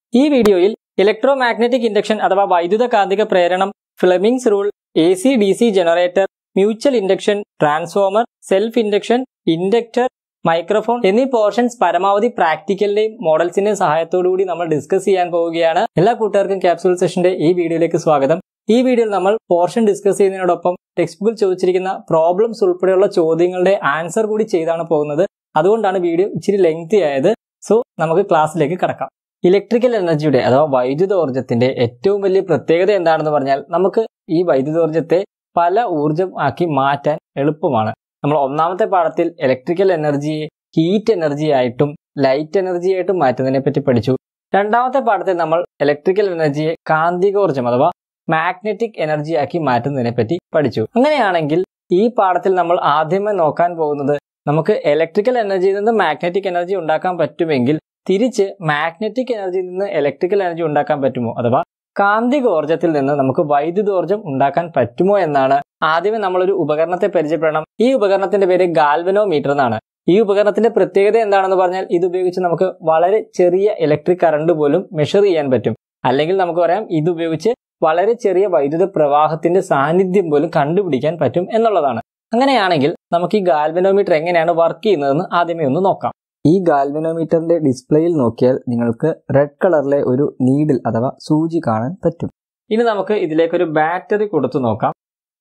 ഈ വീഡിയോയിൽ electro electromagnetic induction അഥവാ വൈദ്യുത കാന്തിക പ്രേരണം Fleming's rule A C D C generator mutual induction transformer self induction inductor microphone എന്നീ പോർഷൻസ് പരമാവധി പ്രാക്ടിക്കലിന്റെയും മോഡൽസിന്റെയും സഹായത്തോടുകൂടി നമ്മൾ ഡിസ്കസ് ചെയ്യാൻ പോവുകയാണ് എല്ലാ കൂട്ടുകാർക്കും ക്യാപ്സൂൾ സെഷന്റെ ഈ വീഡിയോയിലേക്ക് സ്വാഗതം ഈ വീഡിയോയിൽ നമ്മൾ പോർഷൻ ഡിസ്കസ് ചെയ്യുന്നതിനോടൊപ്പം ടെക്സ്റ്റ് ബുക്കിൽ ചോദിച്ചിരിക്കുന്ന പ്രോബ്ലംസ് ഉൾപ്പെടെയുള്ള ചോദ്യങ്ങളുടെ ആൻസർ കൂടി ചെയ്താണ് പോകുന്നത് അതുകൊണ്ടാണ് വീഡിയോ ഇച്ചിരി ലെങ്തി ആയത് സോ നമുക്ക് ക്ലാസ്സിലേക്ക് കടക്കാം ഇലക്ട്രിക്കൽ എനർജിയുടെ അഥവാ വൈദ്യുതോർജ്ജത്തിന്റെ ഏറ്റവും വലിയ പ്രത്യേകത എന്താണെന്ന് പറഞ്ഞാൽ നമുക്ക് ഈ വൈദ്യുതോർജ്ജത്തെ പല ഊർജം ആക്കി മാറ്റാൻ എളുപ്പമാണ് നമ്മൾ ഒന്നാമത്തെ പാഠത്തിൽ ഇലക്ട്രിക്കൽ എനർജിയെ ഹീറ്റ് എനർജി ആയിട്ടും ലൈറ്റ് എനർജി ആയിട്ടും മാറ്റുന്നതിനെ പറ്റി പഠിച്ചു രണ്ടാമത്തെ പാഠത്തിൽ നമ്മൾ ഇലക്ട്രിക്കൽ എനർജിയെ കാന്തികോർജ്ജം അഥവാ മാഗ്നറ്റിക് എനർജി ആക്കി മാറ്റുന്നതിനെ പറ്റി പഠിച്ചു അങ്ങനെയാണെങ്കിൽ ഈ പാഠത്തിൽ നമ്മൾ ആദ്യമേ നോക്കാൻ പോകുന്നത് നമുക്ക് ഇലക്ട്രിക്കൽ എനർജിയിൽ നിന്ന് മാഗ്നറ്റിക് എനർജി ഉണ്ടാക്കാൻ പറ്റുമെങ്കിൽ തിരിച്ച് മാഗ്നറ്റിക് എനർജിയിൽ നിന്ന് ഇലക്ട്രിക്കൽ എനർജി ഉണ്ടാക്കാൻ പറ്റുമോ അഥവാ കാന്തികോർജ്ജത്തിൽ നിന്ന് നമുക്ക് വൈദ്യുതോർജ്ജം ഉണ്ടാക്കാൻ പറ്റുമോ എന്നാണ് ആദ്യമേ നമ്മളൊരു ഉപകരണത്തെ പരിചയപ്പെടണം ഈ ഉപകരണത്തിന്റെ പേര് ഗാൽവനോമീറ്റർ എന്നാണ് ഈ ഉപകരണത്തിന്റെ പ്രത്യേകത എന്താണെന്ന് പറഞ്ഞാൽ ഇത് ഉപയോഗിച്ച് നമുക്ക് വളരെ ചെറിയ ഇലക്ട്രിക് കറണ്ട് പോലും മെഷർ ചെയ്യാൻ പറ്റും അല്ലെങ്കിൽ നമുക്ക് പറയാം ഇത് ഉപയോഗിച്ച് വളരെ ചെറിയ വൈദ്യുത പ്രവാഹത്തിന്റെ സാന്നിധ്യം പോലും കണ്ടുപിടിക്കാൻ പറ്റും എന്നുള്ളതാണ് അങ്ങനെയാണെങ്കിൽ നമുക്ക് ഈ ഗാൽവനോമീറ്റർ എങ്ങനെയാണ് വർക്ക് ചെയ്യുന്നതെന്ന് ആദ്യമേ ഒന്ന് നോക്കാം ഈ ഗാൽവനോമീറ്ററിന്റെ ഡിസ്പ്ലേയിൽ നോക്കിയാൽ നിങ്ങൾക്ക് റെഡ് കളറിലെ ഒരു നീഡിൽ അഥവാ സൂചി കാണാൻ പറ്റും ഇനി നമുക്ക് ഇതിലേക്കൊരു ബാറ്ററി കൊടുത്തു നോക്കാം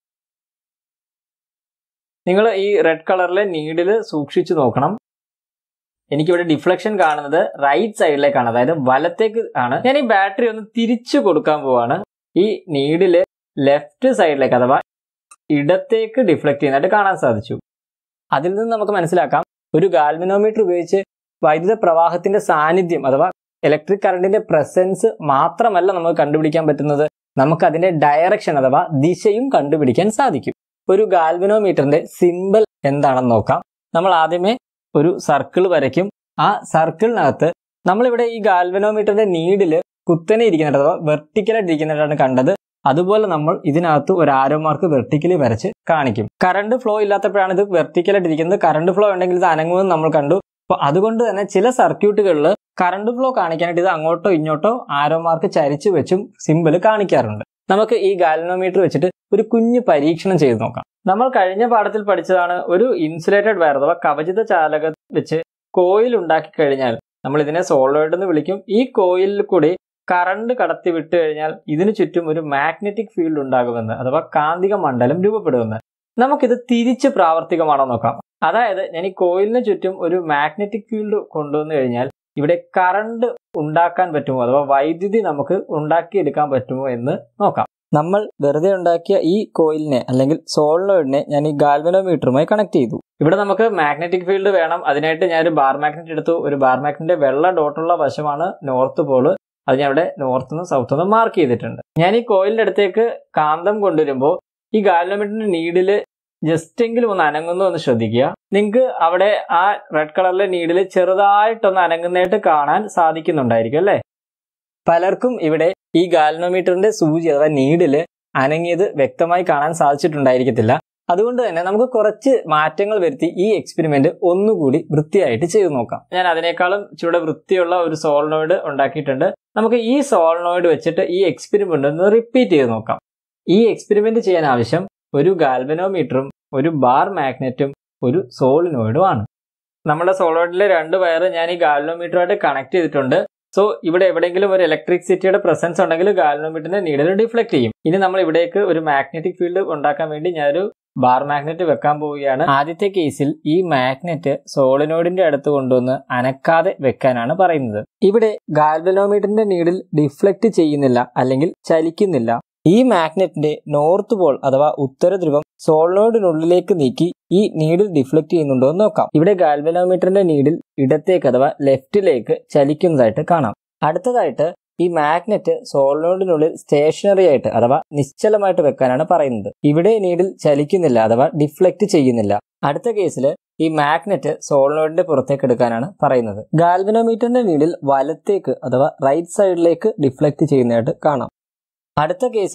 നിങ്ങൾ ഈ റെഡ് കളറിലെ നീഡിൽ സൂക്ഷിച്ചു നോക്കണം എനിക്കിവിടെ ഡിഫ്ലക്ഷൻ കാണുന്നത് റൈറ്റ് സൈഡിലേക്കാണ് അതായത് വലത്തേക്ക് ആണ് ഞാൻ ഈ ബാറ്ററി ഒന്ന് തിരിച്ചു കൊടുക്കാൻ പോവാണ് ഈ നീഡില് ലെഫ്റ്റ് സൈഡിലേക്ക് അഥവാ ഇടത്തേക്ക് ഡിഫ്ലക്ട് ചെയ്യുന്നതായിട്ട് കാണാൻ സാധിച്ചു അതിൽ നിന്ന് നമുക്ക് മനസ്സിലാക്കാം ഒരു ഗാൽവനോമീറ്റർ ഉപയോഗിച്ച് വൈദ്യുത പ്രവാഹത്തിന്റെ സാന്നിധ്യം അഥവാ ഇലക്ട്രിക് കറണ്ടിന്റെ പ്രസൻസ് മാത്രമല്ല നമുക്ക് കണ്ടുപിടിക്കാൻ പറ്റുന്നത് നമുക്ക് അതിന്റെ ഡയറക്ഷൻ അഥവാ ദിശയും കണ്ടുപിടിക്കാൻ സാധിക്കും ഒരു ഗാൽവനോമീറ്ററിന്റെ സിമ്പിൾ എന്താണെന്ന് നോക്കാം നമ്മൾ ആദ്യമേ ഒരു സർക്കിൾ വരയ്ക്കും ആ സർക്കിളിനകത്ത് നമ്മളിവിടെ ഈ ഗാൽവനോമീറ്ററിന്റെ നീഡില് കുത്തനെ ഇരിക്കുന്നുണ്ട് അഥവാ വെർട്ടിക്കലായിട്ട് ഇരിക്കുന്നതായിട്ടാണ് കണ്ടത് അതുപോലെ നമ്മൾ ഇതിനകത്ത് ഒരു ആരോ മാർക്ക് വെർട്ടിക്കലി വരച്ച് കാണിക്കും കറണ്ട് ഫ്ലോ ഇല്ലാത്തപ്പോഴാണ് ഇത് വെർട്ടിക്കലായിട്ട് ഇരിക്കുന്നത് കറണ്ട് ഫ്ലോ ഉണ്ടെങ്കിൽ ഇത് അനങ്ങുമെന്ന് നമ്മൾ കണ്ടു അപ്പൊ അതുകൊണ്ട് തന്നെ ചില സർക്യൂട്ടുകളിൽ കറണ്ട് ഫ്ലോ കാണിക്കാനായിട്ട് ഇത് അങ്ങോട്ടോ ഇങ്ങോട്ടോ ആരോ മാർക്ക് ചരിച്ചു വെച്ചും സിമ്പിൾ കാണിക്കാറുണ്ട് നമുക്ക് ഈ ഗാലനോമീറ്റർ വെച്ചിട്ട് ഒരു കുഞ്ഞു പരീക്ഷണം ചെയ്ത് നോക്കാം നമ്മൾ കഴിഞ്ഞ പാഠത്തിൽ പഠിച്ചതാണ് ഒരു ഇൻസുലേറ്റഡ് വയർ അഥവാ കവചിത ചാലകം വെച്ച് കോയിൽ ഉണ്ടാക്കി കഴിഞ്ഞാൽ നമ്മൾ ഇതിനെ സോളോയിഡ് എന്ന് വിളിക്കും ഈ കോയിലിൽ കൂടി കറണ്ട് കടത്തി വിട്ട് കഴിഞ്ഞാൽ ഇതിനു ചുറ്റും ഒരു മാഗ്നറ്റിക് ഫീൽഡ് ഉണ്ടാകുമെന്ന് അഥവാ കാന്തിക മണ്ഡലം രൂപപ്പെടുമെന്ന് നമുക്കിത് തിരിച്ച് പ്രാവർത്തികമാണോ നോക്കാം അതായത് ഞാൻ ഈ കോയിലിന് ചുറ്റും ഒരു മാഗ്നറ്റിക് ഫീൽഡ് കൊണ്ടുവന്നു കഴിഞ്ഞാൽ ഇവിടെ കറണ്ട് ഉണ്ടാക്കാൻ പറ്റുമോ അഥവാ വൈദ്യുതി നമുക്ക് ഉണ്ടാക്കിയെടുക്കാൻ പറ്റുമോ എന്ന് നോക്കാം നമ്മൾ വെറുതെ ഉണ്ടാക്കിയ ഈ കോയിലിനെ അല്ലെങ്കിൽ സോളിനോയിഡിനെ ഞാൻ ഈ ഗാൽവനോമീറ്ററുമായി കണക്ട് ചെയ്തു ഇവിടെ നമുക്ക് മാഗ്നറ്റിക് ഫീൽഡ് വേണം അതിനായിട്ട് ഞാൻ ഒരു ബാർ മാഗ്നറ്റ് എടുത്തു ഒരു ബാർ മാഗ്നറ്റിന്റെ വെള്ള ഡോട്ടുള്ള വശമാണ് നോർത്ത് പോള് അത് ഞാൻ ഇവിടെ നോർത്ത് നിന്ന് സൗത്ത് നിന്ന് മാർക്ക് ചെയ്തിട്ടുണ്ട് ഞാൻ ഈ കോയിലിന്റെ അടുത്തേക്ക് കാന്തം കൊണ്ടുവരുമ്പോൾ ഈ ഗാൽവനോമീറ്ററിന്റെ നീഡില് ജസ്റ്റ് എങ്കിലും ഒന്ന് അനങ്ങുന്നു എന്ന് ശ്രദ്ധിക്കുക നിങ്ങൾക്ക് അവിടെ ആ റെഡ് കളറിലെ നീഡിൽ ചെറുതായിട്ടൊന്ന് അനങ്ങുന്നതായിട്ട് കാണാൻ സാധിക്കുന്നുണ്ടായിരിക്കും അല്ലേ പലർക്കും ഇവിടെ ഈ ഗാൽനോമീറ്ററിന്റെ സൂചി അഥവാ നീഡില് അനങ്ങിയത് വ്യക്തമായി കാണാൻ സാധിച്ചിട്ടുണ്ടായിരിക്കത്തില്ല അതുകൊണ്ട് തന്നെ നമുക്ക് കുറച്ച് മാറ്റങ്ങൾ വരുത്തി ഈ എക്സ്പെരിമെന്റ് ഒന്നുകൂടി വൃത്തിയായിട്ട് ചെയ്തു നോക്കാം ഞാൻ അതിനേക്കാളും ചൂടെ വൃത്തിയുള്ള ഒരു സോൾനോയിഡ് ഉണ്ടാക്കിയിട്ടുണ്ട് നമുക്ക് ഈ സോൾനോയിഡ് വെച്ചിട്ട് ഈ എക്സ്പെരിമെന്റ് ഒന്ന് റിപ്പീറ്റ് ചെയ്ത് നോക്കാം ഈ എക്സ്പെരിമെന്റ് ചെയ്യാൻ ആവശ്യം ഒരു ഗാൽവനോമീറ്ററും ഒരു ബാർ മാഗ്നറ്റും ഒരു സോളിനോയിഡും ആണ് നമ്മുടെ സോളോയിഡിലെ രണ്ട് വയർ ഞാൻ ഈ ഗാൽവനോമീറ്ററുമായിട്ട് കണക്ട് ചെയ്തിട്ടുണ്ട് സോ ഇവിടെ എവിടെയെങ്കിലും ഒരു ഇലക്ട്രിസിറ്റിയുടെ പ്രസൻസ് ഉണ്ടെങ്കിൽ ഗാൽവനോമീറ്ററിന്റെ നീഡിൽ ഡിഫ്ലക്ട് ചെയ്യും ഇനി നമ്മൾ ഇവിടേക്ക് ഒരു മാഗ്നറ്റിക് ഫീൽഡ് ഉണ്ടാക്കാൻ വേണ്ടി ഞാനൊരു ബാർ മാഗ്നറ്റ് വെക്കാൻ പോവുകയാണ് ആദ്യത്തെ കേസിൽ ഈ മാഗ്നറ്റ് സോളിനോയിഡിന്റെ അടുത്ത് കൊണ്ടുവന്ന് അനക്കാതെ വെക്കാനാണ് പറയുന്നത് ഇവിടെ ഗാൽവനോമീറ്ററിന്റെ നീഡിൽ ഡിഫ്ലക്ട് ചെയ്യുന്നില്ല അല്ലെങ്കിൽ ചലിക്കുന്നില്ല ഈ മാഗ്നറ്റിന്റെ നോർത്ത് പോൾ അഥവാ ഉത്തര ധ്രുവം സോളിനോയിഡിനുള്ളിലേക്ക് നീക്കി ഈ നീഡിൽ ഡിഫ്ലക്ട് ചെയ്യുന്നുണ്ടോ എന്ന് നോക്കാം ഇവിടെ ഗാൽവനോമീറ്ററിന്റെ നീഡിൽ ഇടത്തേക്ക് അഥവാ ലെഫ്റ്റിലേക്ക് ചലിക്കുന്നതായിട്ട് കാണാം അടുത്തതായിട്ട് ഈ മാഗ്നറ്റ് സോളിനോയിഡിനുള്ളിൽ സ്റ്റേഷനറി ആയിട്ട് അഥവാ നിശ്ചലമായിട്ട് വെക്കാനാണ് പറയുന്നത് ഇവിടെ നീഡിൽ ചലിക്കുന്നില്ല അഥവാ ഡിഫ്ലക്ട് ചെയ്യുന്നില്ല അടുത്ത കേസിൽ ഈ മാഗ്നറ്റ് സോളിനോയിഡിന്റെ പുറത്തേക്ക് എടുക്കാനാണ് പറയുന്നത് ഗാൽവനോമീറ്ററിന്റെ നീഡിൽ വലത്തേക്ക് അഥവാ റൈറ്റ് സൈഡിലേക്ക് ഡിഫ്ലക്ട് ചെയ്യുന്നതായിട്ട് കാണാം അടുത്ത കേസിൽ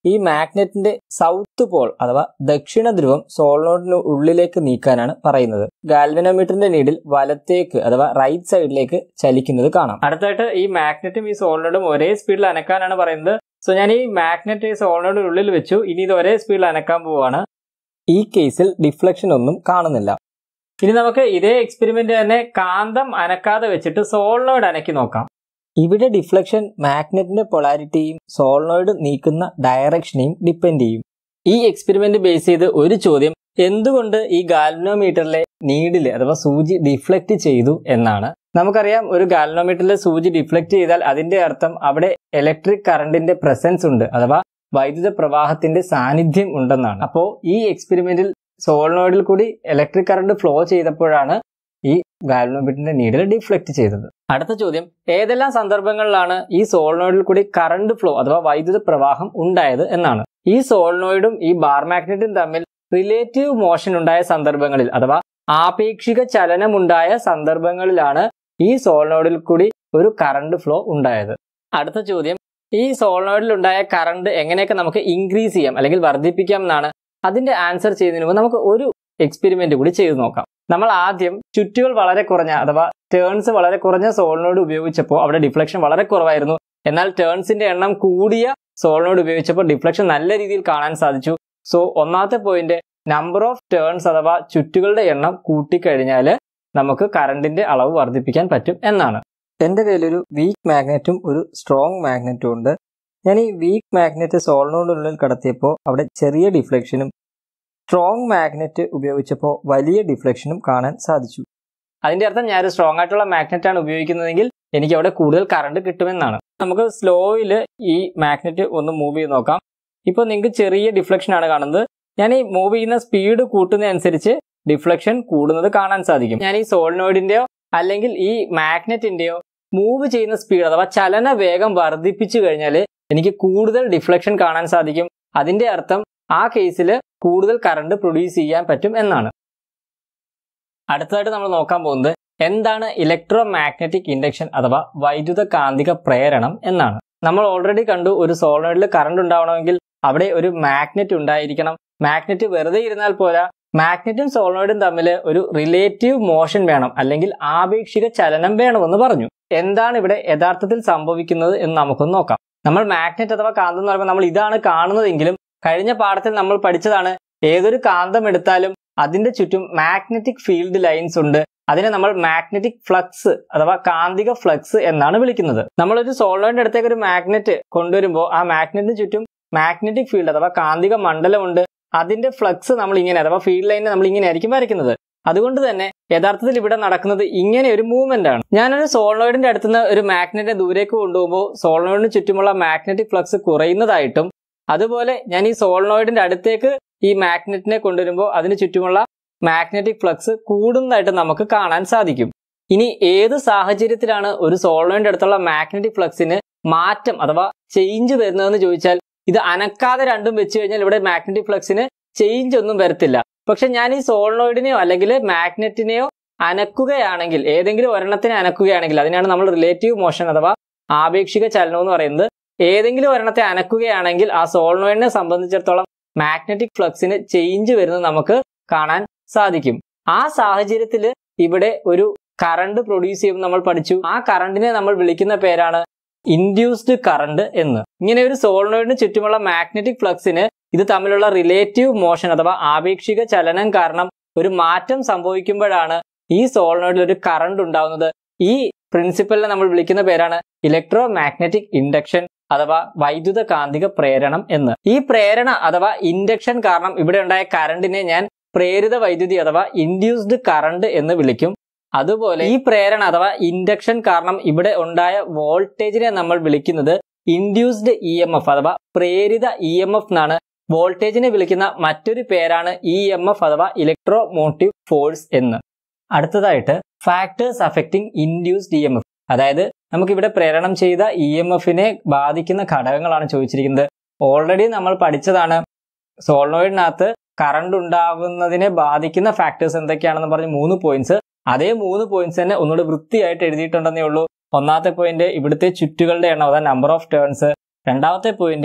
ഈ മാഗ്നറ്റിന്റെ സൗത്ത് പോൾ അഥവാ ദക്ഷിണ ധ്രുവം സോളിനോയിഡിന് ഉള്ളിലേക്ക് നീക്കാനാണ് പറയുന്നത് ഗാൽവനോമീറ്ററിന്റെ നീഡിൽ വലത്തേക്ക് അഥവാ റൈറ്റ് സൈഡിലേക്ക് ചലിക്കുന്നത് കാണാം അടുത്തായിട്ട് ഈ മാഗ്നറ്റും ഈ സോളിനോയിഡും ഒരേ സ്പീഡിൽ അനക്കാനാണ് പറയുന്നത് സോ ഞാൻ ഈ മാഗ്നറ്റ് ഈ സോളിനോയിഡിന് ഉള്ളിൽ വെച്ചു ഇനി ഇത് ഒരേ സ്പീഡിൽ അനക്കാൻ പോവുകയാണ് ഈ കേസിൽ ഡിഫ്ലക്ഷൻ ഒന്നും കാണുന്നില്ല ഇനി നമുക്ക് ഇതേ എക്സ്പെരിമെന്റ് തന്നെ കാന്തം അനക്കാതെ വെച്ചിട്ട് സോളിനോയിഡ് അനക്കി നോക്കാം ഇവിടെ ഡിഫ്ലക്ഷൻ മാഗ്നറ്റിന്റെ പൊളാരിറ്റിയും സോളിനോയിഡ് നീക്കുന്ന ഡയറക്ഷനെയും ഡിപ്പെൻഡ് ചെയ്യും ഈ എക്സ്പെരിമെന്റ് ബേസ് ചെയ്ത് ഒരു ചോദ്യം എന്തുകൊണ്ട് ഈ ഗാൽവനോമീറ്ററിലെ നീഡിൽ അഥവാ സൂചി ഡിഫ്ലക്റ്റ് ചെയ്തു എന്നാണ് നമുക്കറിയാം ഒരു ഗാൽവനോമീറ്ററിലെ സൂചി ഡിഫ്ലക്റ്റ് ചെയ്താൽ അതിന്റെ അർത്ഥം അവിടെ ഇലക്ട്രിക് കറണ്ടിന്റെ പ്രസൻസ് ഉണ്ട് അഥവാ വൈദ്യുത പ്രവാഹത്തിന്റെ സാന്നിധ്യം ഉണ്ടെന്നാണ് അപ്പോൾ ഈ എക്സ്പെരിമെന്റിൽ സോളിനോയിഡിൽ കൂടി ഇലക്ട്രിക് കറണ്ട് ഫ്ലോ ചെയ്തപ്പോഴാണ് ഈ ഗാൽവനോമീറ്ററിന്റെ നീഡിൽ ഡിഫ്ലക്റ്റ് ചെയ്തത് അടുത്ത ചോദ്യം ഏതെല്ലാം സന്ദർഭങ്ങളിലാണ് ഈ സോളിനോയിഡിൽ കൂടി കറണ്ട് ഫ്ലോ അഥവാ വൈദ്യുത പ്രവാഹം ഉണ്ടായത് എന്നാണ് ഈ സോളിനോയിഡും ഈ ബാർ മാഗ്നറ്റും തമ്മിൽ റിലേറ്റീവ് മോഷൻ ഉണ്ടായ സന്ദർഭങ്ങളിൽ അഥവാ ആപേക്ഷിക ചലനമുണ്ടായ സന്ദർഭങ്ങളിലാണ് ഈ സോളിനോയിഡിൽ കൂടി ഒരു കറണ്ട് ഫ്ലോ ഉണ്ടായത് അടുത്ത ചോദ്യം ഈ സോളിനോയിഡിൽ ഉണ്ടായ കറണ്ട് എങ്ങനെയൊക്കെ നമുക്ക് ഇൻക്രീസ് ചെയ്യാം അല്ലെങ്കിൽ വർദ്ധിപ്പിക്കാം എന്നാണ് അതിന്റെ ആൻസർ ചെയ്യുന്നതിന് മുമ്പ് നമുക്ക് ഒരു എക്സ്പെരിമെന്റ് കൂടി ചെയ്തു നോക്കാം നമ്മൾ ആദ്യം ചുറ്റുകൾ വളരെ കുറഞ്ഞ അഥവാ ടേൺസ് വളരെ കുറഞ്ഞ സോളിനോട് ഉപയോഗിച്ചപ്പോൾ അവിടെ ഡിഫ്ലക്ഷൻ വളരെ കുറവായിരുന്നു എന്നാൽ ടേൺസിന്റെ എണ്ണം കൂടിയ സോളിനോട് ഉപയോഗിച്ചപ്പോൾ ഡിഫ്ലക്ഷൻ നല്ല രീതിയിൽ കാണാൻ സാധിച്ചു സോ ഒന്നാമത്തെ പോയിന്റ് നമ്പർ ഓഫ് ടേൺസ് അഥവാ ചുറ്റുകളുടെ എണ്ണം കൂട്ടിക്കഴിഞ്ഞാൽ നമുക്ക് കറണ്ടിന്റെ അളവ് വർദ്ധിപ്പിക്കാൻ പറ്റും എന്നാണ് എൻ്റെ കയ്യിലൊരു വീക്ക് മാഗ്നറ്റും ഒരു സ്ട്രോങ് മാഗ്നറ്റും ഉണ്ട് ഞാൻ ഈ വീക്ക് മാഗ്നറ്റ് സോളിനോടിനുള്ളിൽ കടത്തിയപ്പോൾ അവിടെ ചെറിയ ഡിഫ്ലക്ഷനും സ്ട്രോങ് മാഗ്നറ്റ് ഉപയോഗിച്ചപ്പോൾ വലിയ ഡിഫ്ലക്ഷനും കാണാൻ സാധിച്ചു അതിന്റെ അർത്ഥം ഞാൻ ഒരു സ്ട്രോങ് ആയിട്ടുള്ള മാഗ്നറ്റ് ആണ് ഉപയോഗിക്കുന്നതെങ്കിൽ എനിക്ക് അവിടെ കൂടുതൽ കറണ്ട് കിട്ടുമെന്നാണ് നമുക്ക് സ്ലോയിൽ ഈ മാഗ്നറ്റ് ഒന്ന് മൂവ് ചെയ്ത് നോക്കാം ഇപ്പോൾ നിങ്ങൾക്ക് ചെറിയ ഡിഫ്ലക്ഷൻ ആണ് കാണുന്നത് ഞാൻ ഈ മൂവ് ചെയ്യുന്ന സ്പീഡ് കൂട്ടുന്നതനുസരിച്ച് ഡിഫ്ലക്ഷൻ കൂടുന്നത് കാണാൻ സാധിക്കും ഞാൻ ഈ സോളിനോയിഡിന്റെയോ അല്ലെങ്കിൽ ഈ മാഗ്നറ്റിന്റെയോ മൂവ് ചെയ്യുന്ന സ്പീഡ് അഥവാ ചലന വേഗം വർദ്ധിപ്പിച്ചു കഴിഞ്ഞാൽ എനിക്ക് കൂടുതൽ ഡിഫ്ലക്ഷൻ കാണാൻ സാധിക്കും അതിന്റെ അർത്ഥം ആ കേസിൽ കൂടുതൽ കറണ്ട് പ്രൊഡ്യൂസ് ചെയ്യാൻ പറ്റും എന്നാണ് അടുത്തതായിട്ട് നമ്മൾ നോക്കാൻ പോകുന്നത് എന്താണ് ഇലക്ട്രോ മാഗ്നറ്റിക് ഇൻഡക്ഷൻ അഥവാ വൈദ്യുത കാന്തിക പ്രേരണം എന്നാണ് നമ്മൾ ഓൾറെഡി കണ്ടു ഒരു സോളിനോയിഡിൽ കറണ്ട് ഉണ്ടാവണമെങ്കിൽ അവിടെ ഒരു മാഗ്നറ്റ് ഉണ്ടായിരിക്കണം മാഗ്നറ്റ് വെറുതെ ഇരുന്നാൽ പോരാ മാഗ്നറ്റും സോളിനോയിഡും തമ്മിൽ ഒരു റിലേറ്റീവ് മോഷൻ വേണം അല്ലെങ്കിൽ ആപേക്ഷിക ചലനം വേണമെന്ന് പറഞ്ഞു എന്താണ് ഇവിടെ യഥാർത്ഥത്തിൽ സംഭവിക്കുന്നത് എന്ന് നമുക്കൊന്ന് നോക്കാം നമ്മൾ മാഗ്നറ്റ് അഥവാ കാന്തം എന്ന് പറയുമ്പോൾ നമ്മൾ ഇതാണ് കാണുന്നതെങ്കിലും കഴിഞ്ഞ പാഠത്തിൽ നമ്മൾ പഠിച്ചതാണ് ഏതൊരു കാന്തം എടുത്താലും അതിന്റെ ചുറ്റും മാഗ്നറ്റിക് ഫീൽഡ് ലൈൻസ് ഉണ്ട് അതിനെ നമ്മൾ മാഗ്നറ്റിക് ഫ്ലക്സ് അഥവാ കാന്തിക ഫ്ലക്സ് എന്നാണ് വിളിക്കുന്നത് നമ്മളൊരു സോളോയിന്റെ അടുത്തേക്ക് ഒരു മാഗ്നറ്റ് കൊണ്ടുവരുമ്പോൾ ആ മാഗ്നറ്റിന് ചുറ്റും മാഗ്നറ്റിക് ഫീൽഡ് അഥവാ കാന്തിക മണ്ഡലമുണ്ട് അതിന്റെ ഫ്ലക്സ് നമ്മൾ ഇങ്ങനെ അഥവാ ഫീൽഡ് ലൈനെ നമ്മൾ ഇങ്ങനെ ആയിരിക്കും വരയ്ക്കുന്നത് അതുകൊണ്ട് തന്നെ യഥാർത്ഥത്തിൽ ഇവിടെ നടക്കുന്നത് ഇങ്ങനെ ഒരു മൂവ്മെന്റ് ആണ് ഞാനൊരു സോളോയിഡിന്റെ അടുത്തുനിന്ന് ഒരു മാഗ്നറ്റിനെ ദൂരേക്ക് കൊണ്ടുപോകുമ്പോൾ സോളോയിഡിന് ചുറ്റുമുള്ള മാഗ്നറ്റിക് ഫ്ലക്സ് കുറയുന്നതായിട്ടും അതുപോലെ ഞാൻ ഈ സോളനോയിഡിന്റെ അടുത്തേക്ക് ഈ മാഗ്നറ്റിനെ കൊണ്ടുവരുമ്പോൾ അതിന് ചുറ്റുമുള്ള മാഗ്നറ്റിക് ഫ്ലക്സ് കൂടുന്നതായിട്ട് നമുക്ക് കാണാൻ സാധിക്കും ഇനി ഏത് സാഹചര്യത്തിലാണ് ഒരു സോളനോയിഡിന്റെ അടുത്തുള്ള മാഗ്നറ്റിക് ഫ്ലക്സിന് മാറ്റം അഥവാ ചേഞ്ച് വരുന്നതെന്ന് ചോദിച്ചാൽ ഇത് അനക്കാതെ രണ്ടും വെച്ച് കഴിഞ്ഞാൽ ഇവിടെ മാഗ്നറ്റിക് ഫ്ലക്സിന് ചേഞ്ച് ഒന്നും വരത്തില്ല പക്ഷെ ഞാൻ ഈ സോളനോയിഡിനെയോ അല്ലെങ്കിൽ മാഗ്നറ്റിനെയോ അനക്കുകയാണെങ്കിൽ ഏതെങ്കിലും ഒരെണ്ണത്തിനെ അനക്കുകയാണെങ്കിൽ അതിനാണ് നമ്മൾ റിലേറ്റീവ് മോഷൻ അഥവാ ആപേക്ഷിക ചലനം എന്ന് പറയുന്നത് ഏതെങ്കിലും ഒരെണ്ണത്തെ അനക്കുകയാണെങ്കിൽ ആ സോൾനോയിഡിനെ സംബന്ധിച്ചിടത്തോളം മാഗ്നറ്റിക് ഫ്ലക്സിന് ചേഞ്ച് വരുന്നത് നമുക്ക് കാണാൻ സാധിക്കും ആ സാഹചര്യത്തിൽ ഇവിടെ ഒരു കറണ്ട് പ്രൊഡ്യൂസ് ചെയ്യുമ്പോൾ നമ്മൾ പഠിച്ചു ആ കറണ്ടിനെ നമ്മൾ വിളിക്കുന്ന പേരാണ് ഇൻഡ്യൂസ്ഡ് കറണ്ട് എന്ന് ഇങ്ങനെ ഒരു സോൾനോയിഡിന് ചുറ്റുമുള്ള മാഗ്നറ്റിക് ഫ്ലക്സിന് ഇത് തമ്മിലുള്ള റിലേറ്റീവ് മോഷൻ അഥവാ ആപേക്ഷിക ചലനം കാരണം ഒരു മാറ്റം സംഭവിക്കുമ്പോഴാണ് ഈ സോൾനോയിഡിൽ ഒരു കറണ്ട് ഉണ്ടാവുന്നത് ഈ പ്രിൻസിപ്പലിനെ നമ്മൾ വിളിക്കുന്ന പേരാണ് ഇലക്ട്രോ മാഗ്നറ്റിക് ഇൻഡക്ഷൻ അഥവാ വൈദ്യുത കാന്തിക പ്രേരണം എന്ന് ഈ പ്രേരണ അഥവാ ഇൻഡക്ഷൻ കാരണം ഇവിടെ ഉണ്ടായ കറണ്ടിനെ ഞാൻ പ്രേരിത വൈദ്യുതി അഥവാ ഇൻഡ്യൂസ്ഡ് കറണ്ട് എന്ന് വിളിക്കും അതുപോലെ ഈ പ്രേരണ അഥവാ ഇൻഡക്ഷൻ കാരണം ഇവിടെ ഉണ്ടായ വോൾട്ടേജിനെ നമ്മൾ വിളിക്കുന്നത് ഇൻഡ്യൂസ്ഡ് ഇ എം എഫ് അഥവാ പ്രേരിത ഇ എം എഫ് എന്നാണ് വോൾട്ടേജിനെ വിളിക്കുന്ന മറ്റൊരു പേരാണ് ഇ എം എഫ് അഥവാ ഇലക്ട്രോ മോട്ടീവ് ഫോഴ്സ് എന്ന് അടുത്തതായിട്ട് factors affecting induced E M F അതായത് നമുക്കിവിടെ പ്രേരണം ചെയ്ത ഇ എം എഫിനെ ബാധിക്കുന്ന ഘടകങ്ങളാണ് ചോദിച്ചിരിക്കുന്നത് ഓൾറെഡി നമ്മൾ പഠിച്ചതാണ് സോൾനോയിഡിനകത്ത് കറണ്ട് ഉണ്ടാകുന്നതിനെ ബാധിക്കുന്ന ഫാക്ടേഴ്സ് എന്തൊക്കെയാണെന്ന് പറഞ്ഞ് മൂന്ന് പോയിന്റ്സ് അതേ മൂന്ന് പോയിന്റ്സ് തന്നെ ഒന്നുകൂടി വൃത്തിയായിട്ട് എഴുതിയിട്ടുണ്ടെന്നേ ഉള്ളൂ ഒന്നാമത്തെ പോയിന്റ് ഇവിടുത്തെ ചുറ്റുകളുടെ എണ്ണം അതായത് നമ്പർ ഓഫ് ടേൺസ് രണ്ടാമത്തെ പോയിന്റ്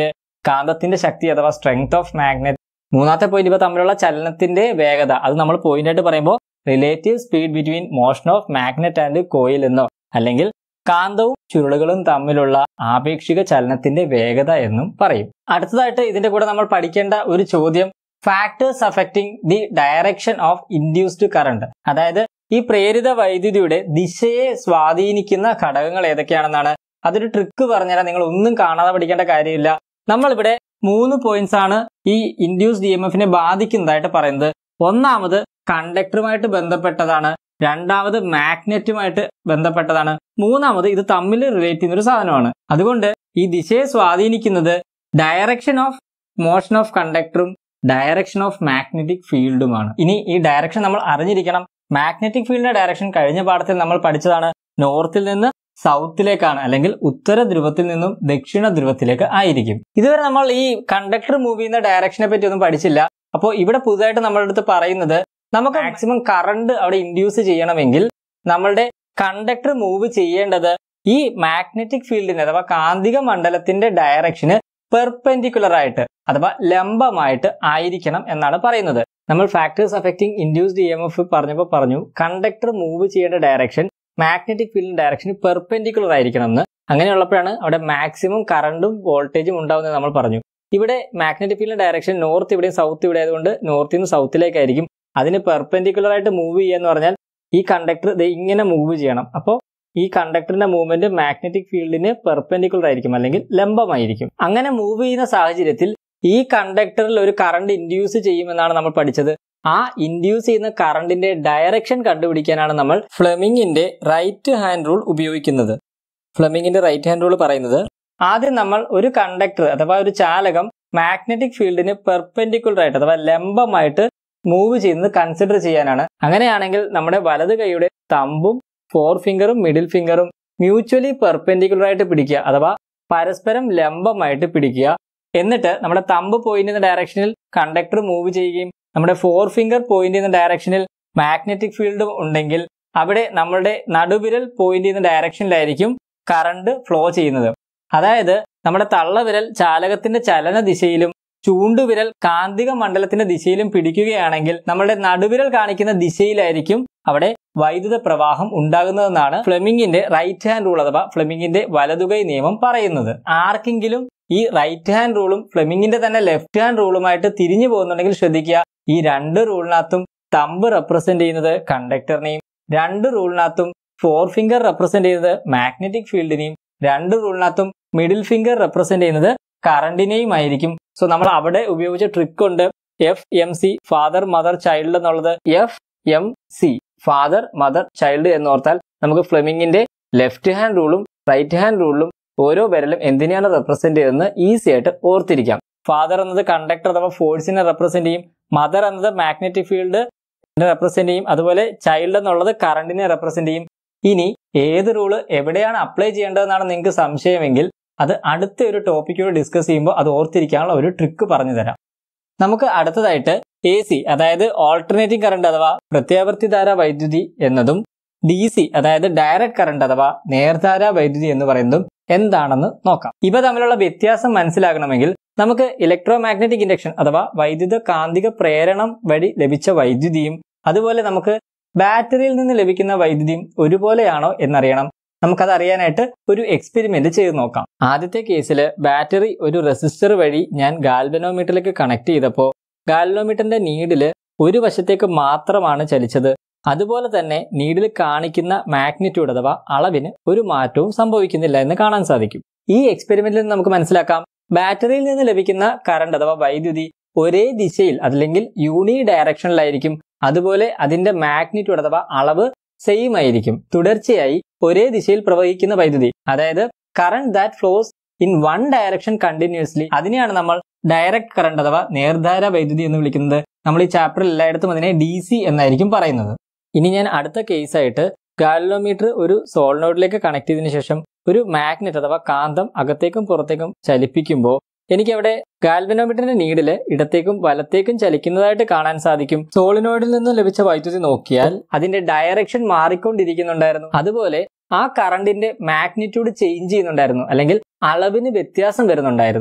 കാന്തത്തിന്റെ ശക്തി അഥവാ സ്ട്രെങ്ത് ഓഫ് മാഗ്നറ്റ് മൂന്നാമത്തെ പോയിന്റ് ഇപ്പൊ തമ്മിലുള്ള ചലനത്തിന്റെ വേഗത അത് നമ്മൾ പോയിന്റ് ആയിട്ട് പറയുമ്പോൾ relative speed between motion of magnet and coil എന്നോ അല്ലെങ്കിൽ കാന്തവും ചുരുളുകളും തമ്മിലുള്ള ആപേക്ഷിക ചലനത്തിന്റെ വേഗത എന്നും പറയും അടുത്തതായിട്ട് ഇതിന്റെ കൂടെ നമ്മൾ പഠിക്കേണ്ട ഒരു ചോദ്യം factors affecting the direction of induced current അതായത് ഈ പ്രേരിത വൈദ്യുതിയുടെ ദിശയെ സ്വാധീനിക്കുന്ന ഘടകങ്ങൾ ഏതൊക്കെയാണെന്നാണ് അതൊരു ട്രിക്ക് പറഞ്ഞാൽ നിങ്ങൾ ഒന്നും കാണാതെ പഠിക്കേണ്ട കാര്യമില്ല നമ്മളിവിടെ മൂന്ന് പോയിന്റ്സ് ആണ് ഈ ഇൻഡ്യൂസ് ഡി എം എഫിനെ ബാധിക്കുന്നതായിട്ട് പറയുന്നത് ഒന്നാമത് കണ്ടക്ടറുമായിട്ട് ബന്ധപ്പെട്ടതാണ് രണ്ടാമത് മാഗ്നറ്റുമായിട്ട് ബന്ധപ്പെട്ടതാണ് മൂന്നാമത് ഇത് തമ്മിൽ റിലേറ്റ് ചെയ്യുന്ന ഒരു സാധനമാണ് അതുകൊണ്ട് ഈ ദിശയെ സ്വാധീനിക്കുന്നത് ഡയറക്ഷൻ ഓഫ് മോഷൻ ഓഫ് കണ്ടക്ടറും ഡയറക്ഷൻ ഓഫ് മാഗ്നറ്റിക് ഫീൽഡുമാണ് ഇനി ഈ ഡയറക്ഷൻ നമ്മൾ അറിഞ്ഞിരിക്കണം മാഗ്നറ്റിക് ഫീൽഡിന്റെ ഡയറക്ഷൻ കഴിഞ്ഞ പാഠത്തിൽ നമ്മൾ പഠിച്ചതാണ് നോർത്തിൽ നിന്ന് സൗത്തിലേക്കാണ് അല്ലെങ്കിൽ ഉത്തര ധ്രുവത്തിൽ നിന്നും ദക്ഷിണ ധ്രുവത്തിലേക്ക് ആയിരിക്കും ഇതുവരെ നമ്മൾ ഈ കണ്ടക്ടർ മൂവ് ചെയ്യുന്ന ഡയറക്ഷനെ പറ്റി ഒന്നും പഠിച്ചില്ല അപ്പോൾ ഇവിടെ പുതുതായിട്ട് നമ്മളുടെ അടുത്ത് പറയുന്നത് നമുക്ക് മാക്സിമം കറണ്ട് അവിടെ ഇൻഡ്യൂസ് ചെയ്യണമെങ്കിൽ നമ്മളുടെ കണ്ടക്ടർ മൂവ് ചെയ്യേണ്ടത് ഈ മാഗ്നറ്റിക് ഫീൽഡിന് അഥവാ കാന്തിക മണ്ഡലത്തിന്റെ ഡയറക്ഷന് പെർപെൻഡിക്കുലർ ആയിട്ട് അഥവാ ലംബമായിട്ട് ആയിരിക്കണം എന്നാണ് പറയുന്നത് നമ്മൾ factors affecting induced E M F പറഞ്ഞപ്പോൾ പറഞ്ഞു കണ്ടക്ടർ മൂവ് ചെയ്യേണ്ട ഡയറക്ഷൻ മാഗ്നറ്റിക് ഫീൽഡിന്റെ ഡയറക്ഷന് പെർപെൻഡിക്കുലർ ആയിരിക്കണം എന്ന് അങ്ങനെയുള്ളപ്പോഴാണ് അവിടെ മാക്സിമം കറണ്ടും വോൾട്ടേജും ഉണ്ടാവുന്നത് നമ്മൾ പറഞ്ഞു ഇവിടെ മാഗ്നറ്റിക് ഫീൽഡിന്റെ ഡയറക്ഷൻ നോർത്ത് ഇവിടെയും സൗത്ത് ഇവിടെ ആയതുകൊണ്ട് നോർത്തിൽ നിന്ന് സൗത്തിലേക്കായിരിക്കും അതിന് പെർപെൻഡിക്കുലർ ആയിട്ട് മൂവ് ചെയ്യുക എന്ന് പറഞ്ഞാൽ ഈ കണ്ടക്ടർ ഇങ്ങനെ മൂവ് ചെയ്യണം അപ്പോൾ ഈ കണ്ടക്ടറിന്റെ മൂവ്മെന്റ് മാഗ്നറ്റിക് ഫീൽഡിന് പെർപെൻഡിക്കുലർ ആയിരിക്കും അല്ലെങ്കിൽ ലംബമായിരിക്കും അങ്ങനെ മൂവ് ചെയ്യുന്ന സാഹചര്യത്തിൽ ഈ കണ്ടക്ടറിൽ ഒരു കറണ്ട് ഇൻഡ്യൂസ് ചെയ്യുമെന്നാണ് നമ്മൾ പഠിച്ചത് ആ ഇൻഡ്യൂസ് ചെയ്യുന്ന കറണ്ടിന്റെ ഡയറക്ഷൻ കണ്ടുപിടിക്കാനാണ് നമ്മൾ ഫ്ലെമിങ്ങിന്റെ റൈറ്റ് ഹാൻഡ് റൂൾ ഉപയോഗിക്കുന്നത് ഫ്ലെമിങ്ങിന്റെ റൈറ്റ് ഹാൻഡ് റൂൾ പറയുന്നത് ആദ്യം നമ്മൾ ഒരു കണ്ടക്ടർ അഥവാ ഒരു ചാലകം മാഗ്നറ്റിക് ഫീൽഡിന് പെർപെൻഡിക്കുലർ ആയിട്ട് അഥവാ ലംബമായിട്ട് മൂവ് ചെയ്യുന്നത് കൺസിഡർ ചെയ്യാനാണ് അങ്ങനെയാണെങ്കിൽ നമ്മുടെ വലത് കൈയുടെ തമ്പും ഫോർ ഫിംഗറും മിഡിൽ ഫിംഗറും മ്യൂച്വലി പെർപെൻഡിക്കുലർ ആയിട്ട് പിടിക്കുക അഥവാ പരസ്പരം ലംബമായിട്ട് പിടിക്കുക എന്നിട്ട് നമ്മുടെ തമ്പ് പോയിന്റ് ചെയ്യുന്ന ഡയറക്ഷനിൽ കണ്ടക്ടർ മൂവ് ചെയ്യുകയും നമ്മുടെ ഫോർ ഫിംഗർ പോയിന്റ് ചെയ്യുന്ന ഡയറക്ഷനിൽ മാഗ്നറ്റിക് ഫീൽഡും ഉണ്ടെങ്കിൽ അവിടെ നമ്മളുടെ നടുവിരൽ പോയിന്റ് ചെയ്യുന്ന ഡയറക്ഷനിലായിരിക്കും കറണ്ട് ഫ്ലോ ചെയ്യുന്നത് അതായത് നമ്മുടെ തള്ളവിരൽ ചാലകത്തിന്റെ ചലന ദിശയിലും ചൂണ്ടുവിരൽ കാന്തിക മണ്ഡലത്തിന്റെ ദിശയിലും പിടിക്കുകയാണെങ്കിൽ നമ്മുടെ നടുവിരൽ കാണിക്കുന്ന ദിശയിലായിരിക്കും അവിടെ വൈദ്യുത പ്രവാഹം ഉണ്ടാകുന്നതെന്നാണ് ഫ്ലെമിങ്ങിന്റെ റൈറ്റ് ഹാൻഡ് റൂൾ അഥവാ ഫ്ലെമിങ്ങിന്റെ വലതുകൈ നിയമം പറയുന്നത് ആർക്കെങ്കിലും ഈ റൈറ്റ് ഹാൻഡ് റൂളും ഫ്ലെമിങ്ങിന്റെ തന്നെ ലെഫ്റ്റ് ഹാൻഡ് റൂളുമായിട്ട് തിരിഞ്ഞു പോകുന്നുണ്ടെങ്കിൽ ശ്രദ്ധിക്കുക ഈ രണ്ട് റൂളിനകത്തും തമ്പ് റെപ്രസെന്റ് ചെയ്യുന്നത് കണ്ടക്ടറിനെയും രണ്ട് റൂളിനകത്തും ഫോർ ഫിംഗർ റെപ്രസെന്റ് ചെയ്യുന്നത് മാഗ്നറ്റിക് ഫീൽഡിനെയും രണ്ട് റൂളിനകത്തും മിഡിൽ ഫിംഗർ റെപ്രസെന്റ് ചെയ്യുന്നത് കറണ്ടിനെയും ആയിരിക്കും സോ നമ്മൾ അവിടെ ഉപയോഗിച്ച ട്രിക്ക് ഉണ്ട് F M C father mother child എന്നുള്ളത് F M C father mother child എന്നോർത്താൽ നമുക്ക് ഫ്ലെമിങ്ങിന്റെ ലെഫ്റ്റ് ഹാൻഡ് റൂളും റൈറ്റ് ഹാൻഡ് റൂളിലും ഓരോ വിരലും എന്തിനാണ് റെപ്രസെന്റ് ചെയ്തതെന്ന് ഈസി ആയിട്ട് ഓർത്തിരിക്കാം ഫാദർ എന്നത് കണ്ടക്ടർ അഥവാ ഫോഴ്സിനെ റെപ്രസെന്റ് ചെയ്യും മദർ എന്നത് മാഗ്നറ്റിക് ഫീൽഡ് റെപ്രസെന്റ് ചെയ്യും അതുപോലെ ചൈൽഡ് എന്നുള്ളത് കറണ്ടിനെ റെപ്രസെന്റ് ചെയ്യും ഇനി ഏത് റൂള് എവിടെയാണ് അപ്ലൈ ചെയ്യേണ്ടതെന്നാണ് നിങ്ങൾക്ക് സംശയമെങ്കിൽ അത് അടുത്ത ഒരു ടോപ്പിക്കോട് ഡിസ്കസ് ചെയ്യുമ്പോൾ അത് ഓർത്തിരിക്കാനുള്ള ഒരു ട്രിക്ക് പറഞ്ഞു തരാം നമുക്ക് അടുത്തതായിട്ട് എ സി അതായത് ഓൾട്ടർനേറ്റിംഗ് കറണ്ട് അഥവാ പ്രത്യാവർത്തിധാര വൈദ്യുതി എന്നതും ഡി സി അതായത് ഡയറക്റ്റ് കറണ്ട് അഥവാ നേർധാര വൈദ്യുതി എന്ന് പറയുന്നതും എന്താണെന്ന് നോക്കാം ഇവ തമ്മിലുള്ള വ്യത്യാസം മനസ്സിലാകണമെങ്കിൽ നമുക്ക് ഇലക്ട്രോ മാഗ്നറ്റിക് ഇൻഡക്ഷൻ അഥവാ വൈദ്യുത കാന്തിക പ്രേരണം വഴി ലഭിച്ച വൈദ്യുതിയും അതുപോലെ നമുക്ക് ബാറ്ററിയിൽ നിന്ന് ലഭിക്കുന്ന വൈദ്യുതിയും ഒരുപോലെയാണോ എന്നറിയണം നമുക്കത് അറിയാനായിട്ട് ഒരു എക്സ്പെരിമെന്റ് ചെയ്ത് നോക്കാം ആദ്യത്തെ കേസിൽ ബാറ്ററി ഒരു റെസിസ്റ്റർ വഴി ഞാൻ ഗാൽവനോമീറ്ററിലേക്ക് കണക്ട് ചെയ്തപ്പോൾ ഗാൽവനോമീറ്ററിന്റെ നീഡില് ഒരു വശത്തേക്ക് മാത്രമാണ് ചലിച്ചത് അതുപോലെ തന്നെ നീഡിൽ കാണിക്കുന്ന മാഗ്നിറ്റ്യൂഡ് അഥവാ അളവിന് ഒരു മാറ്റവും സംഭവിക്കുന്നില്ല എന്ന് കാണാൻ സാധിക്കും ഈ എക്സ്പെരിമെന്റിൽ നിന്ന് നമുക്ക് മനസ്സിലാക്കാം ബാറ്ററിയിൽ നിന്ന് ലഭിക്കുന്ന കറണ്ട് അഥവാ വൈദ്യുതി ഒരേ ദിശയിൽ അല്ലെങ്കിൽ യൂണി ഡയറക്ഷനിലായിരിക്കും അതുപോലെ അതിന്റെ മാഗ്നിറ്റ്യൂഡ് അഥവാ അളവ് സെയിം ആയിരിക്കും തുടർച്ചയായി ഒരേ ദിശയിൽ പ്രവഹിക്കുന്ന വൈദ്യുതി അതായത് current that flows in one direction continuously അതിനെയാണ് നമ്മൾ ഡയറക്റ്റ് കറണ്ട് അഥവാ നേർധാര വൈദ്യുതി എന്ന് വിളിക്കുന്നത് നമ്മൾ ഈ ചാപ്റ്ററിൽ എല്ലായിടത്തും അതിനെ ഡി സി എന്നായിരിക്കും പറയുന്നത് ഇനി ഞാൻ അടുത്ത കേസായിട്ട് ഗാലനോമീറ്റർ ഒരു സോളിനോഡിലേക്ക് കണക്ട് ചെയ്തതിനു ശേഷം ഒരു മാഗ്നറ്റ് അഥവാ കാന്തം അകത്തേക്കും പുറത്തേക്കും ചലിപ്പിക്കുമ്പോൾ എനിക്കവിടെ ഗാൽവനോമീറ്ററിന്റെ നീഡില് ഇടത്തേക്കും വലത്തേക്കും ചലിക്കുന്നതായിട്ട് കാണാൻ സാധിക്കും സോളിനോയിഡിൽ നിന്ന് ലഭിച്ച വൈദ്യുതി നോക്കിയാൽ അതിന്റെ ഡയറക്ഷൻ മാറിക്കൊണ്ടിരിക്കുന്നുണ്ടായിരുന്നു അതുപോലെ ആ കറണ്ടിന്റെ മാഗ്നിറ്റ്യൂഡ് ചേഞ്ച് ചെയ്യുന്നുണ്ടായിരുന്നു അല്ലെങ്കിൽ അളവിന് വ്യത്യാസം വരുന്നുണ്ടായിരുന്നു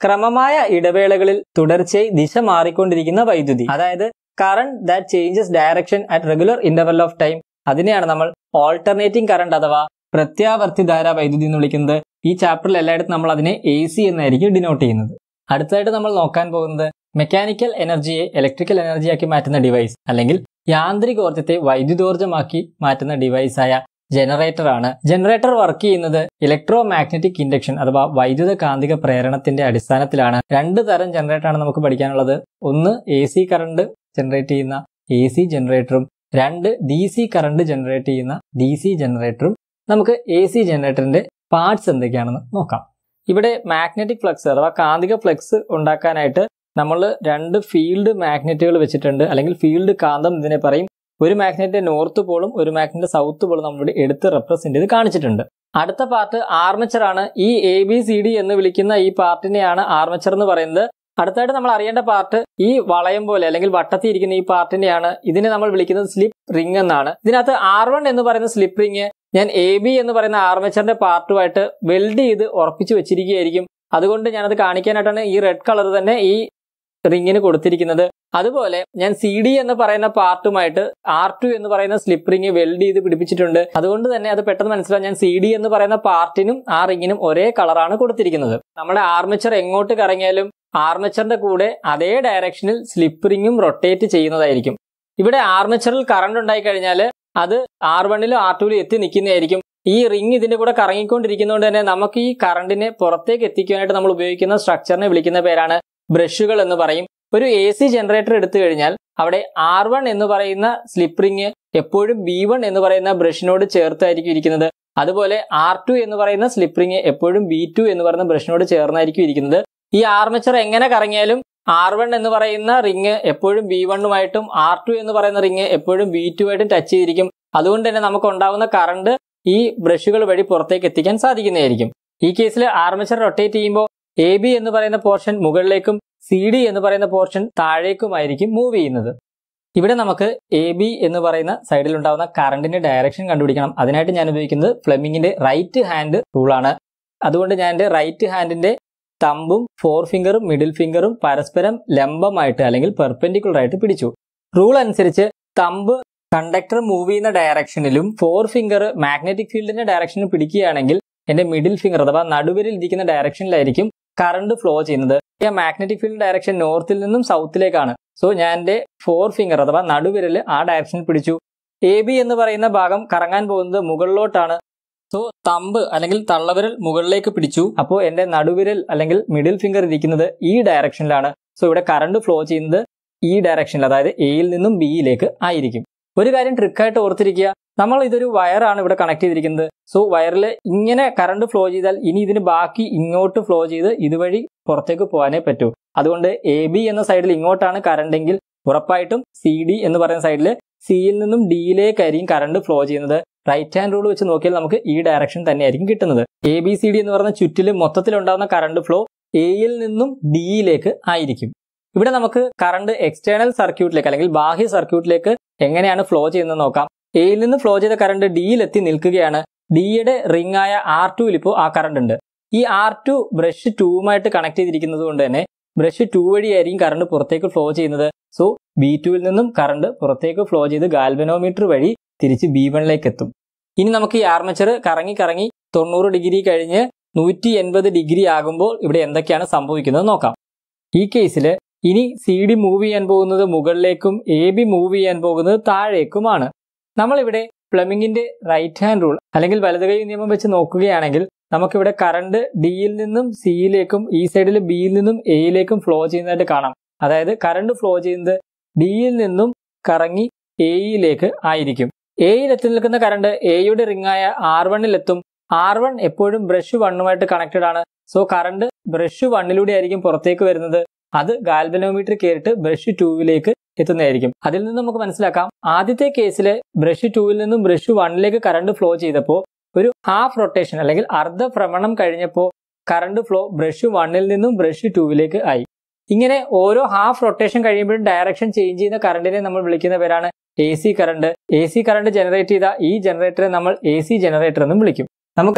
ക്രമമായ ഇടവേളകളിൽ തുടർച്ചയായി ദിശ മാറിക്കൊണ്ടിരിക്കുന്ന വൈദ്യുതി അതായത് current that changes direction at regular interval of time അതിനെയാണ് നമ്മൾ ഓൾട്ടർനേറ്റിംഗ് കറണ്ട് അഥവാ പ്രത്യാവർത്തിധാര വൈദ്യുതി എന്ന് വിളിക്കുന്നത് ഈ ചാപ്റ്ററിൽ എല്ലായിടത്തും നമ്മൾ അതിനെ എ സി എന്നായിരിക്കും ഡിനോട്ട് ചെയ്യുന്നത് അടുത്തതായിട്ട് നമ്മൾ നോക്കാൻ പോകുന്നത് മെക്കാനിക്കൽ എനർജിയെ ഇലക്ട്രിക്കൽ എനർജിയാക്കി മാറ്റുന്ന ഡിവൈസ് അല്ലെങ്കിൽ യാന്ത്രികോർജ്ജത്തെ വൈദ്യുതോർജ്ജമാക്കി മാറ്റുന്ന ഡിവൈസായ ജനറേറ്റർ ആണ് ജനറേറ്റർ വർക്ക് ചെയ്യുന്നത് ഇലക്ട്രോ മാഗ്നറ്റിക് ഇൻഡക്ഷൻ അഥവാ വൈദ്യുത കാന്തിക പ്രേരണത്തിന്റെ അടിസ്ഥാനത്തിലാണ് രണ്ട് തരം ജനറേറ്റർ ആണ് നമുക്ക് പഠിക്കാനുള്ളത് ഒന്ന് എ സി കറണ്ട് ജനറേറ്റ് ചെയ്യുന്ന എ സി ജനറേറ്ററും രണ്ട് ഡി സി കറണ്ട് ജനറേറ്റ് ചെയ്യുന്ന ഡി സി ജനറേറ്ററും നമുക്ക് എ സി ജനറേറ്ററിന്റെ പാർട്സ് എന്തൊക്കെയാണെന്ന് നോക്കാം ഇവിടെ മാഗ്നറ്റിക് ഫ്ലക്സ് അഥവാ കാന്തിക ഫ്ലക്സ് ഉണ്ടാക്കാനായിട്ട് നമ്മൾ രണ്ട് ഫീൽഡ് മാഗ്നറ്റുകൾ വെച്ചിട്ടുണ്ട് അല്ലെങ്കിൽ ഫീൽഡ് കാന്തം ഇതിനെ പറയും ഒരു മാഗ്നറ്റിന്റെ നോർത്ത് പോളും ഒരു മാഗ്നറ്റിന്റെ സൗത്ത് പോളും നമ്മളിവിടെ എടുത്ത് റെപ്രസെന്റ് ചെയ്ത് കാണിച്ചിട്ടുണ്ട് അടുത്ത പാർട്ട് ആർമച്ചർ ആണ് ഈ എ ബി സി ഡി എന്ന് വിളിക്കുന്ന ഈ പാർട്ടിനെയാണ് ആർമച്ചർ എന്ന് പറയുന്നത് അടുത്തായിട്ട് നമ്മൾ അറിയേണ്ട പാർട്ട് ഈ വളയം പോലെ അല്ലെങ്കിൽ വട്ടത്തിൽ ഇരിക്കുന്ന ഈ പാർട്ടിനെയാണ് ഇതിനെ നമ്മൾ വിളിക്കുന്നത് സ്ലിപ്പ് റിംഗ് എന്നാണ് ഇതിനകത്ത് ആർ വൺ എന്ന് പറയുന്ന സ്ലിപ്പ് റിംഗ് ഞാൻ എ ബി എന്ന് പറയുന്ന ആർമച്ചറിന്റെ പാർട്ടുമായിട്ട് വെൽഡ് ചെയ്ത് ഉറപ്പിച്ചു വെച്ചിരിക്കുകയായിരിക്കും അതുകൊണ്ട് ഞാനത് കാണിക്കാനായിട്ടാണ് ഈ റെഡ് കളർ തന്നെ ഈ റിങ്ങിന് കൊടുത്തിരിക്കുന്നത് അതുപോലെ ഞാൻ സി ഡി എന്ന് പറയുന്ന പാർട്ടുമായിട്ട് ആർ ടു എന്ന് പറയുന്ന സ്ലിപ്പ് റിംഗ് വെൽഡ് ചെയ്ത് പിടിപ്പിച്ചിട്ടുണ്ട് അതുകൊണ്ട് തന്നെ അത് പെട്ടെന്ന് മനസ്സിലാവും ഞാൻ സി ഡി എന്ന് പറയുന്ന പാർട്ടിനും ആ റിങ്ങിനും ഒരേ കളറാണ് കൊടുത്തിരിക്കുന്നത് നമ്മുടെ ആർമച്ചർ എങ്ങോട്ട് കറങ്ങിയാലും ആർമച്ചറിന്റെ കൂടെ അതേ ഡയറക്ഷനിൽ സ്ലിപ്പ് റിങ്ങും റൊട്ടേറ്റ് ചെയ്യുന്നതായിരിക്കും ഇവിടെ ആർമച്ചറിൽ കറണ്ട് ഉണ്ടായി കഴിഞ്ഞാൽ അത് ആർ വണ്ണിലും ആർ ടുവിലും എത്തി നിൽക്കുന്നതായിരിക്കും ഈ റിംഗ് ഇതിന്റെ കൂടെ കറങ്ങിക്കൊണ്ടിരിക്കുന്നതുകൊണ്ട് തന്നെ നമുക്ക് ഈ കറണ്ടിനെ പുറത്തേക്ക് എത്തിക്കാനായിട്ട് നമ്മൾ ഉപയോഗിക്കുന്ന സ്ട്രക്ചറിനെ വിളിക്കുന്ന പേരാണ് ബ്രഷുകൾ എന്ന് പറയും ഒരു എ സി ജനറേറ്റർ എടുത്തു കഴിഞ്ഞാൽ അവിടെ ആർ വൺ എന്ന് പറയുന്ന സ്ലിപ്പ് റിംഗ് എപ്പോഴും ബി വൺ എന്ന് പറയുന്ന ബ്രഷിനോട് ചേർത്തായിരിക്കും ഇരിക്കുന്നത് അതുപോലെ ആർ ടു എന്ന് പറയുന്ന സ്ലിപ്പ് റിംഗ് എപ്പോഴും ബി ടു എന്ന് പറയുന്ന ബ്രഷിനോട് ചേർന്നായിരിക്കും ഇരിക്കുന്നത് ഈ ആർമച്ചർ എങ്ങനെ കറങ്ങിയാലും ആർ വൺ എന്ന് പറയുന്ന റിംഗ് എപ്പോഴും ബി വണ്ണുമായിട്ടും ആർ ടു എന്ന് പറയുന്ന റിംഗ് എപ്പോഴും ബി ടു ആയിട്ടും ടച്ച് ചെയ്തിരിക്കും അതുകൊണ്ട് തന്നെ നമുക്ക് ഉണ്ടാവുന്ന കറണ്ട് ഈ ബ്രഷുകൾ വഴി പുറത്തേക്ക് എത്തിക്കാൻ സാധിക്കുന്നതായിരിക്കും ഈ കേസിൽ ആർമച്ചർ റൊട്ടേറ്റ് ചെയ്യുമ്പോൾ എ ബി എന്ന് പറയുന്ന പോർഷൻ മുകളിലേക്കും സി ഡി എന്ന് പറയുന്ന പോർഷൻ താഴേക്കുമായിരിക്കും മൂവ് ചെയ്യുന്നത് ഇവിടെ നമുക്ക് എ ബി എന്ന് പറയുന്ന സൈഡിൽ ഉണ്ടാകുന്ന കറണ്ടിന്റെ ഡയറക്ഷൻ കണ്ടുപിടിക്കണം അതിനായിട്ട് ഞാൻ ഉപയോഗിക്കുന്നത് ഫ്ലെമിങ്ങിന്റെ റൈറ്റ് ഹാൻഡ് റൂളാണ് അതുകൊണ്ട് ഞാൻ എൻ്റെ റൈറ്റ് ഹാൻഡിന്റെ തമ്പും ഫോർ ഫിംഗറും മിഡിൽ ഫിംഗറും പരസ്പരം ലംബമായിട്ട് അല്ലെങ്കിൽ പെർപെൻഡിക്കുലർ ആയിട്ട് പിടിച്ചു റൂൾ അനുസരിച്ച് തമ്പ് കണ്ടക്ടർ മൂവ് ചെയ്യുന്ന ഡയറക്ഷനിലും ഫോർ ഫിംഗർ മാഗ്നറ്റിക് ഫീൽഡിന്റെ ഡയറക്ഷനിൽ പിടിക്കുകയാണെങ്കിൽ എന്റെ മിഡിൽ ഫിംഗർ അഥവാ നടുവിരൽ ഇരിക്കുന്ന ഡയറക്ഷനിലായിരിക്കും കറണ്ട് ഫ്ലോ ചെയ്യുന്നത് ഈ മാഗ്നറ്റിക് ഫീൽഡ് ഡയറക്ഷൻ നോർത്തിൽ നിന്നും സൗത്തിലേക്കാണ് സോ ഞാൻ എൻ്റെ ഫോർ ഫിംഗർ അഥവാ നടുവിരൽ ആ ഡയറക്ഷനിൽ പിടിച്ചു എ ബി എന്ന് പറയുന്ന ഭാഗം കറങ്ങാൻ പോകുന്നത് മുകളിലോട്ടാണ് സോ തമ്പ് അല്ലെങ്കിൽ തള്ളവിരൽ മുകളിലേക്ക് പിടിച്ചു അപ്പോൾ എൻ്റെ നടുവിരൽ അല്ലെങ്കിൽ മിഡിൽ ഫിംഗർ ഇരിക്കുന്നത് ഈ ഡയറക്ഷനിലാണ് സോ ഇവിടെ കറണ്ട് ഫ്ലോ ചെയ്യുന്നത് ഈ ഡയറക്ഷനിൽ അതായത് എയിൽ നിന്നും ബിയിലേക്ക് ആയിരിക്കും ഒരു കാര്യം ട്രിക്കായിട്ട് ഓർത്തിരിക്കുക നമ്മൾ ഇതൊരു വയറാണ് ഇവിടെ കണക്ട് ചെയ്തിരിക്കുന്നത് സോ വയറിൽ ഇങ്ങനെ കറണ്ട് ഫ്ലോ ചെയ്താൽ ഇനി ഇതിന് ബാക്കി ഇങ്ങോട്ട് ഫ്ലോ ചെയ്ത് ഇതുവഴി പുറത്തേക്ക് പോകാനേ പറ്റൂ അതുകൊണ്ട് എ ബി എന്ന സൈഡിൽ ഇങ്ങോട്ടാണ് കറണ്ട് എങ്കിൽ ഉറപ്പായിട്ടും സി ഡി എന്ന് പറയുന്ന സൈഡിൽ സിയിൽ നിന്നും ഡിയിലേക്കായിരിക്കും കറണ്ട് ഫ്ലോ ചെയ്യുന്നത് റൈറ്റ് ഹാൻഡ് റൂൾ വെച്ച് നോക്കിയാൽ നമുക്ക് ഈ ഡയറക്ഷൻ തന്നെയായിരിക്കും കിട്ടുന്നത് എ ബി സി ഡി എന്ന് പറയുന്ന ചുറ്റിൽ മൊത്തത്തിലുണ്ടാകുന്ന കറണ്ട് ഫ്ലോ എയിൽ നിന്നും ഡിയിലേക്ക് ആയിരിക്കും ഇവിടെ നമുക്ക് കറണ്ട് എക്സ്റ്റേണൽ സർക്യൂട്ടിലേക്ക് അല്ലെങ്കിൽ ബാഹ്യ സർക്യൂട്ടിലേക്ക് എങ്ങനെയാണ് ഫ്ലോ ചെയ്യുന്നത് നോക്കാം എയിൽ നിന്ന് ഫ്ലോ ചെയ്ത കറണ്ട് ഡിയിലെത്തി നിൽക്കുകയാണ് ഡിയുടെ റിംഗ് ആയ ആർ ടുവിൽ ഇപ്പോൾ ആ കറണ്ട് ഉണ്ട് ഈ ആർ ടു ബ്രഷ് ടൂവുമായിട്ട് കണക്ട് ചെയ്തിരിക്കുന്നത് കൊണ്ട് തന്നെ ബ്രഷ് ടു വഴിയായിരിക്കും കറണ്ട് പുറത്തേക്ക് ഫ്ലോ ചെയ്യുന്നത് സോ ബി ടുവിൽ നിന്നും കറണ്ട് പുറത്തേക്ക് ഫ്ലോ ചെയ്ത് ഗാൽവനോമീറ്റർ വഴി തിരിച്ച് ബി വണ്ണിലേക്ക് എത്തും ഇനി നമുക്ക് ഈ ആർമച്ചർ കറങ്ങി കറങ്ങി തൊണ്ണൂറ് ഡിഗ്രി കഴിഞ്ഞ് നൂറ്റി എൺപത് ഡിഗ്രി ആകുമ്പോൾ ഇവിടെ എന്തൊക്കെയാണ് സംഭവിക്കുന്നത് നോക്കാം ഈ കേസിൽ ഇനി സി ഡി മൂവ് ചെയ്യാൻ പോകുന്നത് മുകളിലേക്കും എ ബി മൂവ് ചെയ്യാൻ പോകുന്നത് താഴേക്കുമാണ് നമ്മളിവിടെ പ്ലമിങ്ങിന്റെ റൈറ്റ് ഹാൻഡ് റൂൾ അല്ലെങ്കിൽ വലതുകൈ നിയമം വെച്ച് നോക്കുകയാണെങ്കിൽ നമുക്കിവിടെ കറണ്ട് ഡിയിൽ നിന്നും സിയിലേക്കും ഈ സൈഡിൽ ബിയിൽ നിന്നും എയിലേക്കും ഫ്ലോ ചെയ്യുന്നതായിട്ട് കാണാം അതായത് കറണ്ട് ഫ്ലോ ചെയ്യുന്നത് ഡിയിൽ നിന്നും കറങ്ങി എയിലേക്ക് ആയിരിക്കും എയിൽ എത്തി നിൽക്കുന്ന കറണ്ട് എയുടെ റിംഗ് ആയ ആർ വണ്ണിലെത്തും ആർ വൺ എപ്പോഴും ബ്രഷ് വണ്ണുമായിട്ട് കണക്റ്റഡ് ആണ് സോ കറണ്ട് ബ്രഷ് വണ്ണിലൂടെ ആയിരിക്കും പുറത്തേക്ക് വരുന്നത് അത് ഗാൽബനോമീറ്റർ കയറിയിട്ട് ബ്രഷ് ടൂവിലേക്ക് എത്തുന്നതായിരിക്കും അതിൽ നിന്ന് നമുക്ക് മനസ്സിലാക്കാം ആദ്യത്തെ കേസിൽ ബ്രഷ് ടൂവിൽ നിന്നും ബ്രഷ് വണ്ണിലേക്ക് കറണ്ട് ഫ്ലോ ചെയ്തപ്പോൾ ഒരു ഹാഫ് റൊട്ടേഷൻ അല്ലെങ്കിൽ അർദ്ധ ഭ്രമണം കഴിഞ്ഞപ്പോൾ കറണ്ട് ഫ്ലോ ബ്രഷ് വണ്ണിൽ നിന്നും ബ്രഷ് ടൂവിലേക്ക് ആയി ഇങ്ങനെ ഓരോ ഹാഫ് റൊട്ടേഷൻ കഴിയുമ്പോഴും ഡയറക്ഷൻ ചേഞ്ച് ചെയ്യുന്ന കറണ്ടിനെ നമ്മൾ വിളിക്കുന്ന പേരാണ് A C current A C current generate ചെയ്ത ഈ ജനറേറ്ററെ നമ്മൾ എ സി ജനറേറ്റർ എന്നും വിളിക്കും നമുക്കറിയാം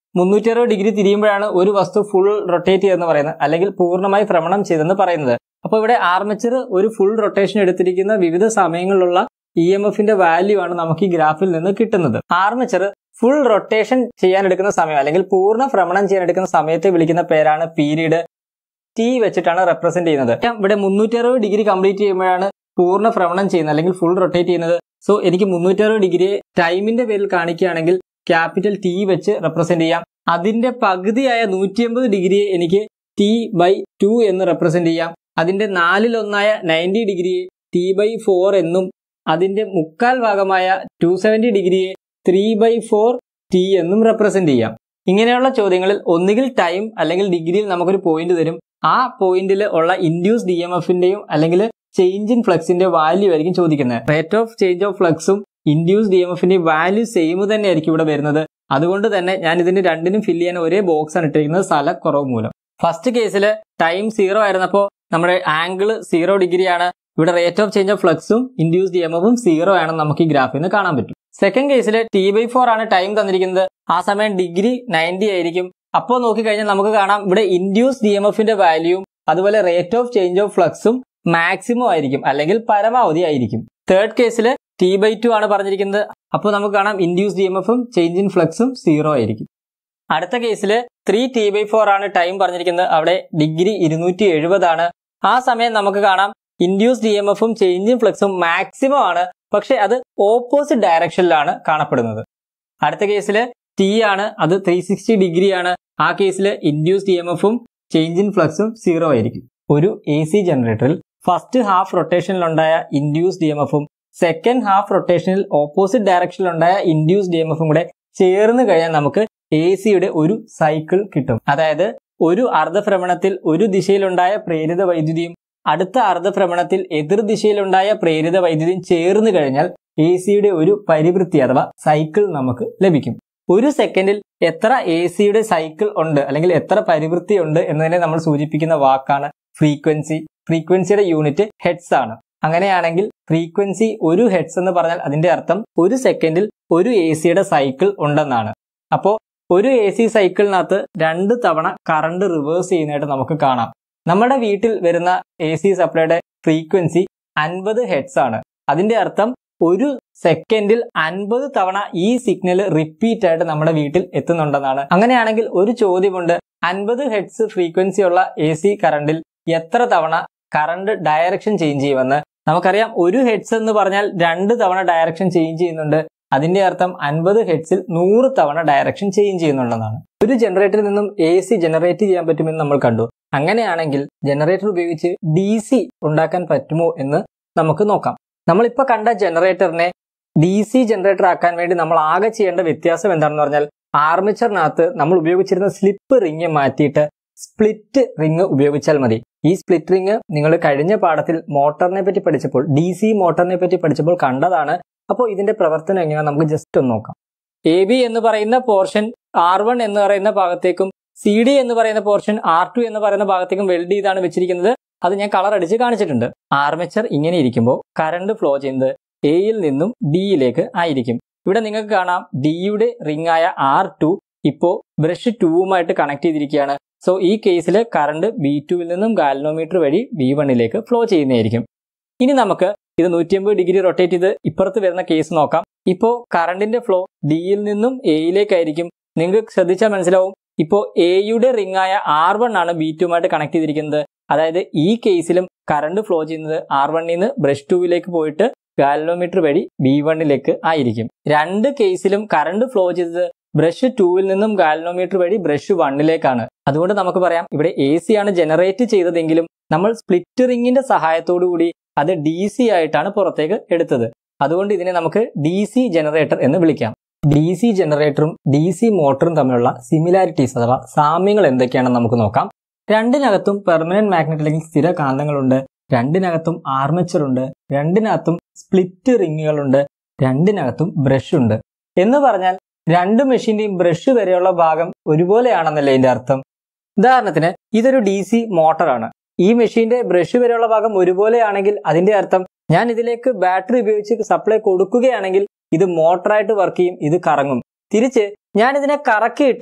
മുന്നൂറ്റി അറുപത് ഡിഗ്രി തിരിയുമ്പോഴാണ് ഒരു വസ്തു ഫുൾ റൊട്ടേറ്റ് ചെയ്തെന്ന് പറയുന്നത് അല്ലെങ്കിൽ പൂർണ്ണമായി ഭ്രമണം ചെയ്തെന്ന് പറയുന്നത് അപ്പോൾ ഇവിടെ ആർമച്ചർ ഒരു ഫുൾ റൊട്ടേഷൻ എടുത്തിരിക്കുന്ന വിവിധ സമയങ്ങളിലുള്ള ഇ എം എഫിന്റെ വാല്യൂ ആണ് നമുക്ക് ഈ ഗ്രാഫിൽ നിന്ന് കിട്ടുന്നത് ആർമച്ചർ ഫുൾ റൊട്ടേഷൻ ചെയ്യാൻ എടുക്കുന്ന സമയം അല്ലെങ്കിൽ പൂർണ്ണ ഭ്രമണം ചെയ്യാൻ എടുക്കുന്ന സമയത്തെ വിളിക്കുന്ന പേരാണ് പീരീഡ് ടി വെച്ചിട്ടാണ് റെപ്രസെന്റ് ചെയ്യുന്നത് ഇവിടെ മുന്നൂറ്റി അറുപത് ഡിഗ്രി കംപ്ലീറ്റ് ചെയ്യുമ്പോഴാണ് പൂർണ്ണ ഭ്രമണം ചെയ്യുന്നത് അല്ലെങ്കിൽ ഫുൾ റൊട്ടേറ്റ് ചെയ്യുന്നത് സോ എനിക്ക് മുന്നൂറ്റി അറുപത് ഡിഗ്രി ടൈമിന്റെ പേരിൽ കാണിക്കുകയാണെങ്കിൽ ക്യാപിറ്റൽ ടി വെച്ച് റെപ്രസെന്റ് ചെയ്യാം അതിന്റെ പകുതിയായ നൂറ്റി അമ്പത് ഡിഗ്രിയെ എനിക്ക് ടി ബൈ ടു എന്ന് റെപ്രസെന്റ് ചെയ്യാം അതിന്റെ നാലിലൊന്നായ നയൻറ്റി ഡിഗ്രിയെ ടി ബൈ ഫോർ എന്നും അതിന്റെ മുക്കാൽ ഭാഗമായ ടു സെവൻറ്റി ഡിഗ്രിയെ ത്രീ ബൈ ഫോർ ടി എന്നും റെപ്രസെന്റ് ചെയ്യാം ഇങ്ങനെയുള്ള ചോദ്യങ്ങളിൽ ഒന്നുകിൽ ടൈം അല്ലെങ്കിൽ ഡിഗ്രിയിൽ നമുക്കൊരു പോയിന്റ് തരും ആ പോയിന്റിൽ ഉള്ള ഇൻഡ്യൂസ് ഡി എം എഫിന്റെയും അല്ലെങ്കിൽ ചേഞ്ച് ഇൻ ഫ്ലക്സിന്റെ വാല്യൂ ആയിരിക്കും ചോദിക്കുന്നത് റേറ്റ് ഓഫ് ചേഞ്ച് ഓഫ് ഫ്ലക്സും ഇൻഡ്യൂസ് ഡി എം എഫിന്റെയും വാല്യൂ സെയിം തന്നെ ആയിരിക്കും ഇവിടെ വരുന്നത് അതുകൊണ്ട് തന്നെ ഞാൻ ഇതിന് രണ്ടിനും ഫില്ല് ചെയ്യാൻ ഒരേ ബോക്സ് ആണ് ഇട്ടിരിക്കുന്നത് സ്ഥലക്കുറവ് മൂലം ഫസ്റ്റ് കേസിൽ ടൈം സീറോ ആയിരുന്നപ്പോൾ നമ്മുടെ ആംഗിൾ സീറോ ഡിഗ്രി ആണ് ഇവിടെ റേറ്റ് ഓഫ് ചേഞ്ച് ഓഫ് ഫ്ലക്സും ഇൻഡ്യൂസ് ഡി എം എഫും സീറോ ആണെന്ന് നമുക്ക് ഈ ഗ്രാഫിൽ നിന്ന് കാണാൻ പറ്റും സെക്കൻഡ് കേസിൽ ടി ബൈ ഫോർ ആണ് ടൈം തന്നിരിക്കുന്നത് ആ സമയം ഡിഗ്രി നയൻറ്റി ആയിരിക്കും അപ്പോൾ നോക്കിക്കഴിഞ്ഞാൽ നമുക്ക് കാണാം ഇവിടെ ഇൻഡ്യൂസ് ഡി എം എഫിന്റെ വാല്യൂവും അതുപോലെ റേറ്റ് ഓഫ് ചേഞ്ച് ഓഫ് ഫ്ലക്സും മാക്സിമം ആയിരിക്കും അല്ലെങ്കിൽ പരമാവധി ആയിരിക്കും തേർഡ് കേസിൽ ടി ബൈ ടു ആണ് പറഞ്ഞിരിക്കുന്നത് അപ്പോൾ നമുക്ക് കാണാം ഇൻഡ്യൂസ് ഡി എം എഫും ചേഞ്ച് ഇൻ ഫ്ലക്സും സീറോ ആയിരിക്കും അടുത്ത കേസിൽ ത്രീ ടി ബൈ ഫോർ ആണ് ടൈം പറഞ്ഞിരിക്കുന്നത് അവിടെ ഡിഗ്രി ഇരുന്നൂറ്റി എഴുപതാണ് ആ സമയം നമുക്ക് കാണാം ഇൻഡ്യൂസ് ഡി എം എഫും ചേഞ്ച് ഇൻ ഫ്ലക്സും മാക്സിമം ആണ് പക്ഷെ അത് ഓപ്പോസിറ്റ് ഡയറക്ഷനിലാണ് കാണപ്പെടുന്നത് അടുത്ത കേസിൽ ടി ആണ് അത് ത്രീ സിക്സ്റ്റി ഡിഗ്രി ആണ് ആ കേസിൽ ഇൻഡ്യൂസ് ഡി എം എഫും ചേഞ്ച് ഇൻ ഫ്ലക്സും സീറോ ആയിരിക്കും ഒരു എ സി ജനറേറ്ററിൽ ഫസ്റ്റ് ഹാഫ് റൊട്ടേഷനിലുണ്ടായ ഇൻഡ്യൂസ് ഡി എം എഫും സെക്കൻഡ് ഹാഫ് റൊട്ടേഷനിൽ ഓപ്പോസിറ്റ് ഡയറക്ഷനിലുണ്ടായ ഇൻഡ്യൂസ് ഡി എം എഫും കൂടെ ചേർന്ന് കഴിഞ്ഞാൽ നമുക്ക് എ സിയുടെ ഒരു സൈക്കിൾ കിട്ടും അതായത് ഒരു അർദ്ധഭ്രമണത്തിൽ ഒരു ദിശയിലുണ്ടായ പ്രേരിത വൈദ്യുതിയും അടുത്ത അർദ്ധഭ്രമണത്തിൽ എതിർ ദിശയിലുണ്ടായ പ്രേരിത വൈദ്യുതിയും ചേർന്ന് കഴിഞ്ഞാൽ എ സിയുടെ ഒരു പരിവൃത്തി അഥവാ സൈക്കിൾ നമുക്ക് ലഭിക്കും ഒരു സെക്കൻഡിൽ എത്ര എ സിയുടെ സൈക്കിൾ ഉണ്ട് അല്ലെങ്കിൽ എത്ര പരിവൃത്തി ഉണ്ട് എന്നതിനെ നമ്മൾ സൂചിപ്പിക്കുന്ന വാക്കാണ് ഫ്രീക്വൻസി ഫ്രീക്വൻസിയുടെ യൂണിറ്റ് ഹെഡ്സ് ആണ് അങ്ങനെയാണെങ്കിൽ ഫ്രീക്വൻസി ഒരു ഹെഡ്സ് എന്ന് പറഞ്ഞാൽ അതിന്റെ അർത്ഥം ഒരു സെക്കൻഡിൽ ഒരു എ സിയുടെ സൈക്കിൾ ഉണ്ടെന്നാണ് അപ്പോൾ ഒരു എ സി സൈക്കിളിനകത്ത് രണ്ട് തവണ കറണ്ട് റിവേഴ്സ് ചെയ്യുന്നതായിട്ട് നമുക്ക് കാണാം നമ്മുടെ വീട്ടിൽ വരുന്ന എ സി സപ്ലൈയുടെ ഫ്രീക്വൻസി അൻപത് ഹെഡ്സ് ആണ് അതിന്റെ അർത്ഥം ഒരു സെക്കൻഡിൽ അൻപത് തവണ ഈ സിഗ്നൽ റിപ്പീറ്റ് ആയിട്ട് നമ്മുടെ വീട്ടിൽ എത്തുന്നുണ്ടെന്നാണ് അങ്ങനെയാണെങ്കിൽ ഒരു ചോദ്യമുണ്ട് അൻപത് ഹെഡ്സ് ഫ്രീക്വൻസി ഉള്ള എ സി കറണ്ടിൽ എത്ര തവണ കറണ്ട് ഡയറക്ഷൻ ചേഞ്ച് ചെയ്യുമെന്ന് നമുക്കറിയാം ഒരു ഹെഡ്സ് എന്ന് പറഞ്ഞാൽ രണ്ട് തവണ ഡയറക്ഷൻ ചേഞ്ച് ചെയ്യുന്നുണ്ട് അതിന്റെ അർത്ഥം അൻപത് ഹെഡ്സിൽ നൂറ് തവണ ഡയറക്ഷൻ ചേഞ്ച് ചെയ്യുന്നുണ്ടെന്നാണ് ഒരു ജനറേറ്ററിൽ നിന്നും എ സി ജനറേറ്റ് ചെയ്യാൻ പറ്റുമെന്ന് നമ്മൾ കണ്ടു അങ്ങനെയാണെങ്കിൽ ജനറേറ്റർ ഉപയോഗിച്ച് ഡി സി ഉണ്ടാക്കാൻ പറ്റുമോ എന്ന് നമുക്ക് നോക്കാം നമ്മളിപ്പോൾ കണ്ട ജനറേറ്ററിനെ ഡി സി ജനറേറ്റർ ആക്കാൻ വേണ്ടി നമ്മൾ ആകെ ചെയ്യേണ്ട വ്യത്യാസം എന്താണെന്ന് പറഞ്ഞാൽ ആർമിച്ചറിനകത്ത് നമ്മൾ ഉപയോഗിച്ചിരുന്ന സ്ലിപ്പ് റിങ് മാറ്റിയിട്ട് സ്പ്ലിറ്റ് റിങ് ഉപയോഗിച്ചാൽ മതി ഈ സ്പ്ലിറ്റ് റിങ് നിങ്ങൾ കഴിഞ്ഞ പാഠത്തിൽ മോട്ടറിനെ പറ്റി പഠിച്ചപ്പോൾ ഡി സി മോട്ടറിനെ പറ്റി പഠിച്ചപ്പോൾ കണ്ടതാണ് അപ്പോൾ ഇതിന്റെ പ്രവർത്തനം എങ്ങനെയാണ് നമുക്ക് ജസ്റ്റ് ഒന്ന് നോക്കാം എ ബി എന്ന് പറയുന്ന പോർഷൻ ആർ വൺ എന്ന് പറയുന്ന ഭാഗത്തേക്കും സി ഡി എന്ന് പറയുന്ന പോർഷൻ ആർ ടു എന്ന് പറയുന്ന ഭാഗത്തേക്കും വെൽഡ് ചെയ്താണ് വെച്ചിരിക്കുന്നത് അത് ഞാൻ കളർ അടിച്ച് കാണിച്ചിട്ടുണ്ട് ആർമേച്ചർ ഇങ്ങനെ ഇരിക്കുമ്പോൾ കറണ്ട് ഫ്ലോ ചെയ്യുന്നത് എയിൽ നിന്നും ഡിയിലേക്ക് ആയിരിക്കും ഇവിടെ നിങ്ങൾക്ക് കാണാം ഡിയുടെ റിംഗ് ആയ ആർ ടു ഇപ്പോൾ ബ്രഷ് ടൂവുമായിട്ട് കണക്ട് ചെയ്തിരിക്കുകയാണ് സോ ഈ കേസിൽ കറണ്ട് ബി ടുവിൽ നിന്നും ഗാലനോമീറ്റർ വഴി ബി വണ്ണിലേക്ക് ഫ്ലോ ചെയ്യുന്നതായിരിക്കും ഇനി നമുക്ക് ഇത് നൂറ്റി അമ്പത് ഡിഗ്രി റൊട്ടേറ്റ് ചെയ്ത് ഇപ്പുറത്ത് വരുന്ന കേസ് നോക്കാം ഇപ്പോൾ കറണ്ടിന്റെ ഫ്ലോ ഡിയിൽ നിന്നും എയിലേക്കായിരിക്കും നിങ്ങൾക്ക് ശ്രദ്ധിച്ചാൽ മനസ്സിലാവും ഇപ്പോൾ എയുടെ റിംഗ് ആയ ആർ വൺ ആണ് ബി ടുമായിട്ട് കണക്ട് ചെയ്തിരിക്കുന്നത് അതായത് ഈ കേസിലും കറണ്ട് ഫ്ലോ ചെയ്യുന്നത് ആർ വണ്ണിൽ നിന്ന് ബ്രഷ് ടൂവിലേക്ക് പോയിട്ട് ഗാലനോമീറ്റർ വഴി ബി വണ്ണിലേക്ക് ആയിരിക്കും രണ്ട് കേസിലും കറണ്ട് ഫ്ലോ ചെയ്തത് ബ്രഷ് ടൂവിൽ നിന്നും ഗാലനോമീറ്റർ വഴി ബ്രഷ് വണ്ണിലേക്കാണ് അതുകൊണ്ട് നമുക്ക് പറയാം ഇവിടെ എ സി ആണ് ജനറേറ്റ് ചെയ്തതെങ്കിലും നമ്മൾ സ്പ്ലിറ്റ് റിങ്ങിന്റെ സഹായത്തോടു കൂടി അത് ഡി സി ആയിട്ടാണ് പുറത്തേക്ക് എടുത്തത് അതുകൊണ്ട് ഇതിനെ നമുക്ക് ഡി സി ജനറേറ്റർ എന്ന് വിളിക്കാം ഡി സി ജനറേറ്ററും ഡി സി മോട്ടറും തമ്മിലുള്ള സിമിലാരിറ്റീസ് അഥവാ സാമ്യങ്ങൾ എന്തൊക്കെയാണെന്ന് നമുക്ക് നോക്കാം രണ്ടിനകത്തും പെർമനന്റ് മാഗ്നറ്റ് അല്ലെങ്കിൽ സ്ഥിര കാന്തങ്ങളുണ്ട് രണ്ടിനകത്തും ആർമച്ചർ ഉണ്ട് രണ്ടിനകത്തും സ്പ്ലിറ്റ് റിങ്ങുകളുണ്ട് രണ്ടിനകത്തും ബ്രഷ് ഉണ്ട് എന്ന് പറഞ്ഞാൽ രണ്ട് മെഷീന്റെയും ബ്രഷ് വരെയുള്ള ഭാഗം ഒരുപോലെയാണെന്നല്ലേ ഇതിന്റെ അർത്ഥം ഉദാഹരണത്തിന് ഇതൊരു ഡി സി മോട്ടറാണ് ഈ മെഷീന്റെ ബ്രഷ് വരെയുള്ള ഭാഗം ഒരുപോലെയാണെങ്കിൽ അതിന്റെ അർത്ഥം ഞാൻ ഇതിലേക്ക് ബാറ്ററി ഉപയോഗിച്ച് സപ്ലൈ കൊടുക്കുകയാണെങ്കിൽ ഇത് മോട്ടറായിട്ട് വർക്ക് ചെയ്യും ഇത് കറങ്ങും തിരിച്ച് ഞാൻ ഇതിനെ കറക്കിയിട്ട്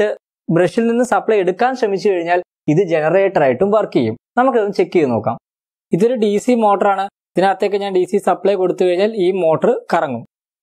ബ്രഷിൽ നിന്ന് സപ്ലൈ എടുക്കാൻ ശ്രമിച്ചു കഴിഞ്ഞാൽ ഇത് ജനറേറ്റർ ആയിട്ടും വർക്ക് ചെയ്യും നമുക്കതൊന്ന് ചെക്ക് ചെയ്ത് നോക്കാം ഇതൊരു ഡി സി മോട്ടറാണ് ഇതിനകത്തേക്ക് ഞാൻ ഡി സി സപ്ലൈ കൊടുത്തു കഴിഞ്ഞാൽ ഈ മോട്ടർ കറങ്ങും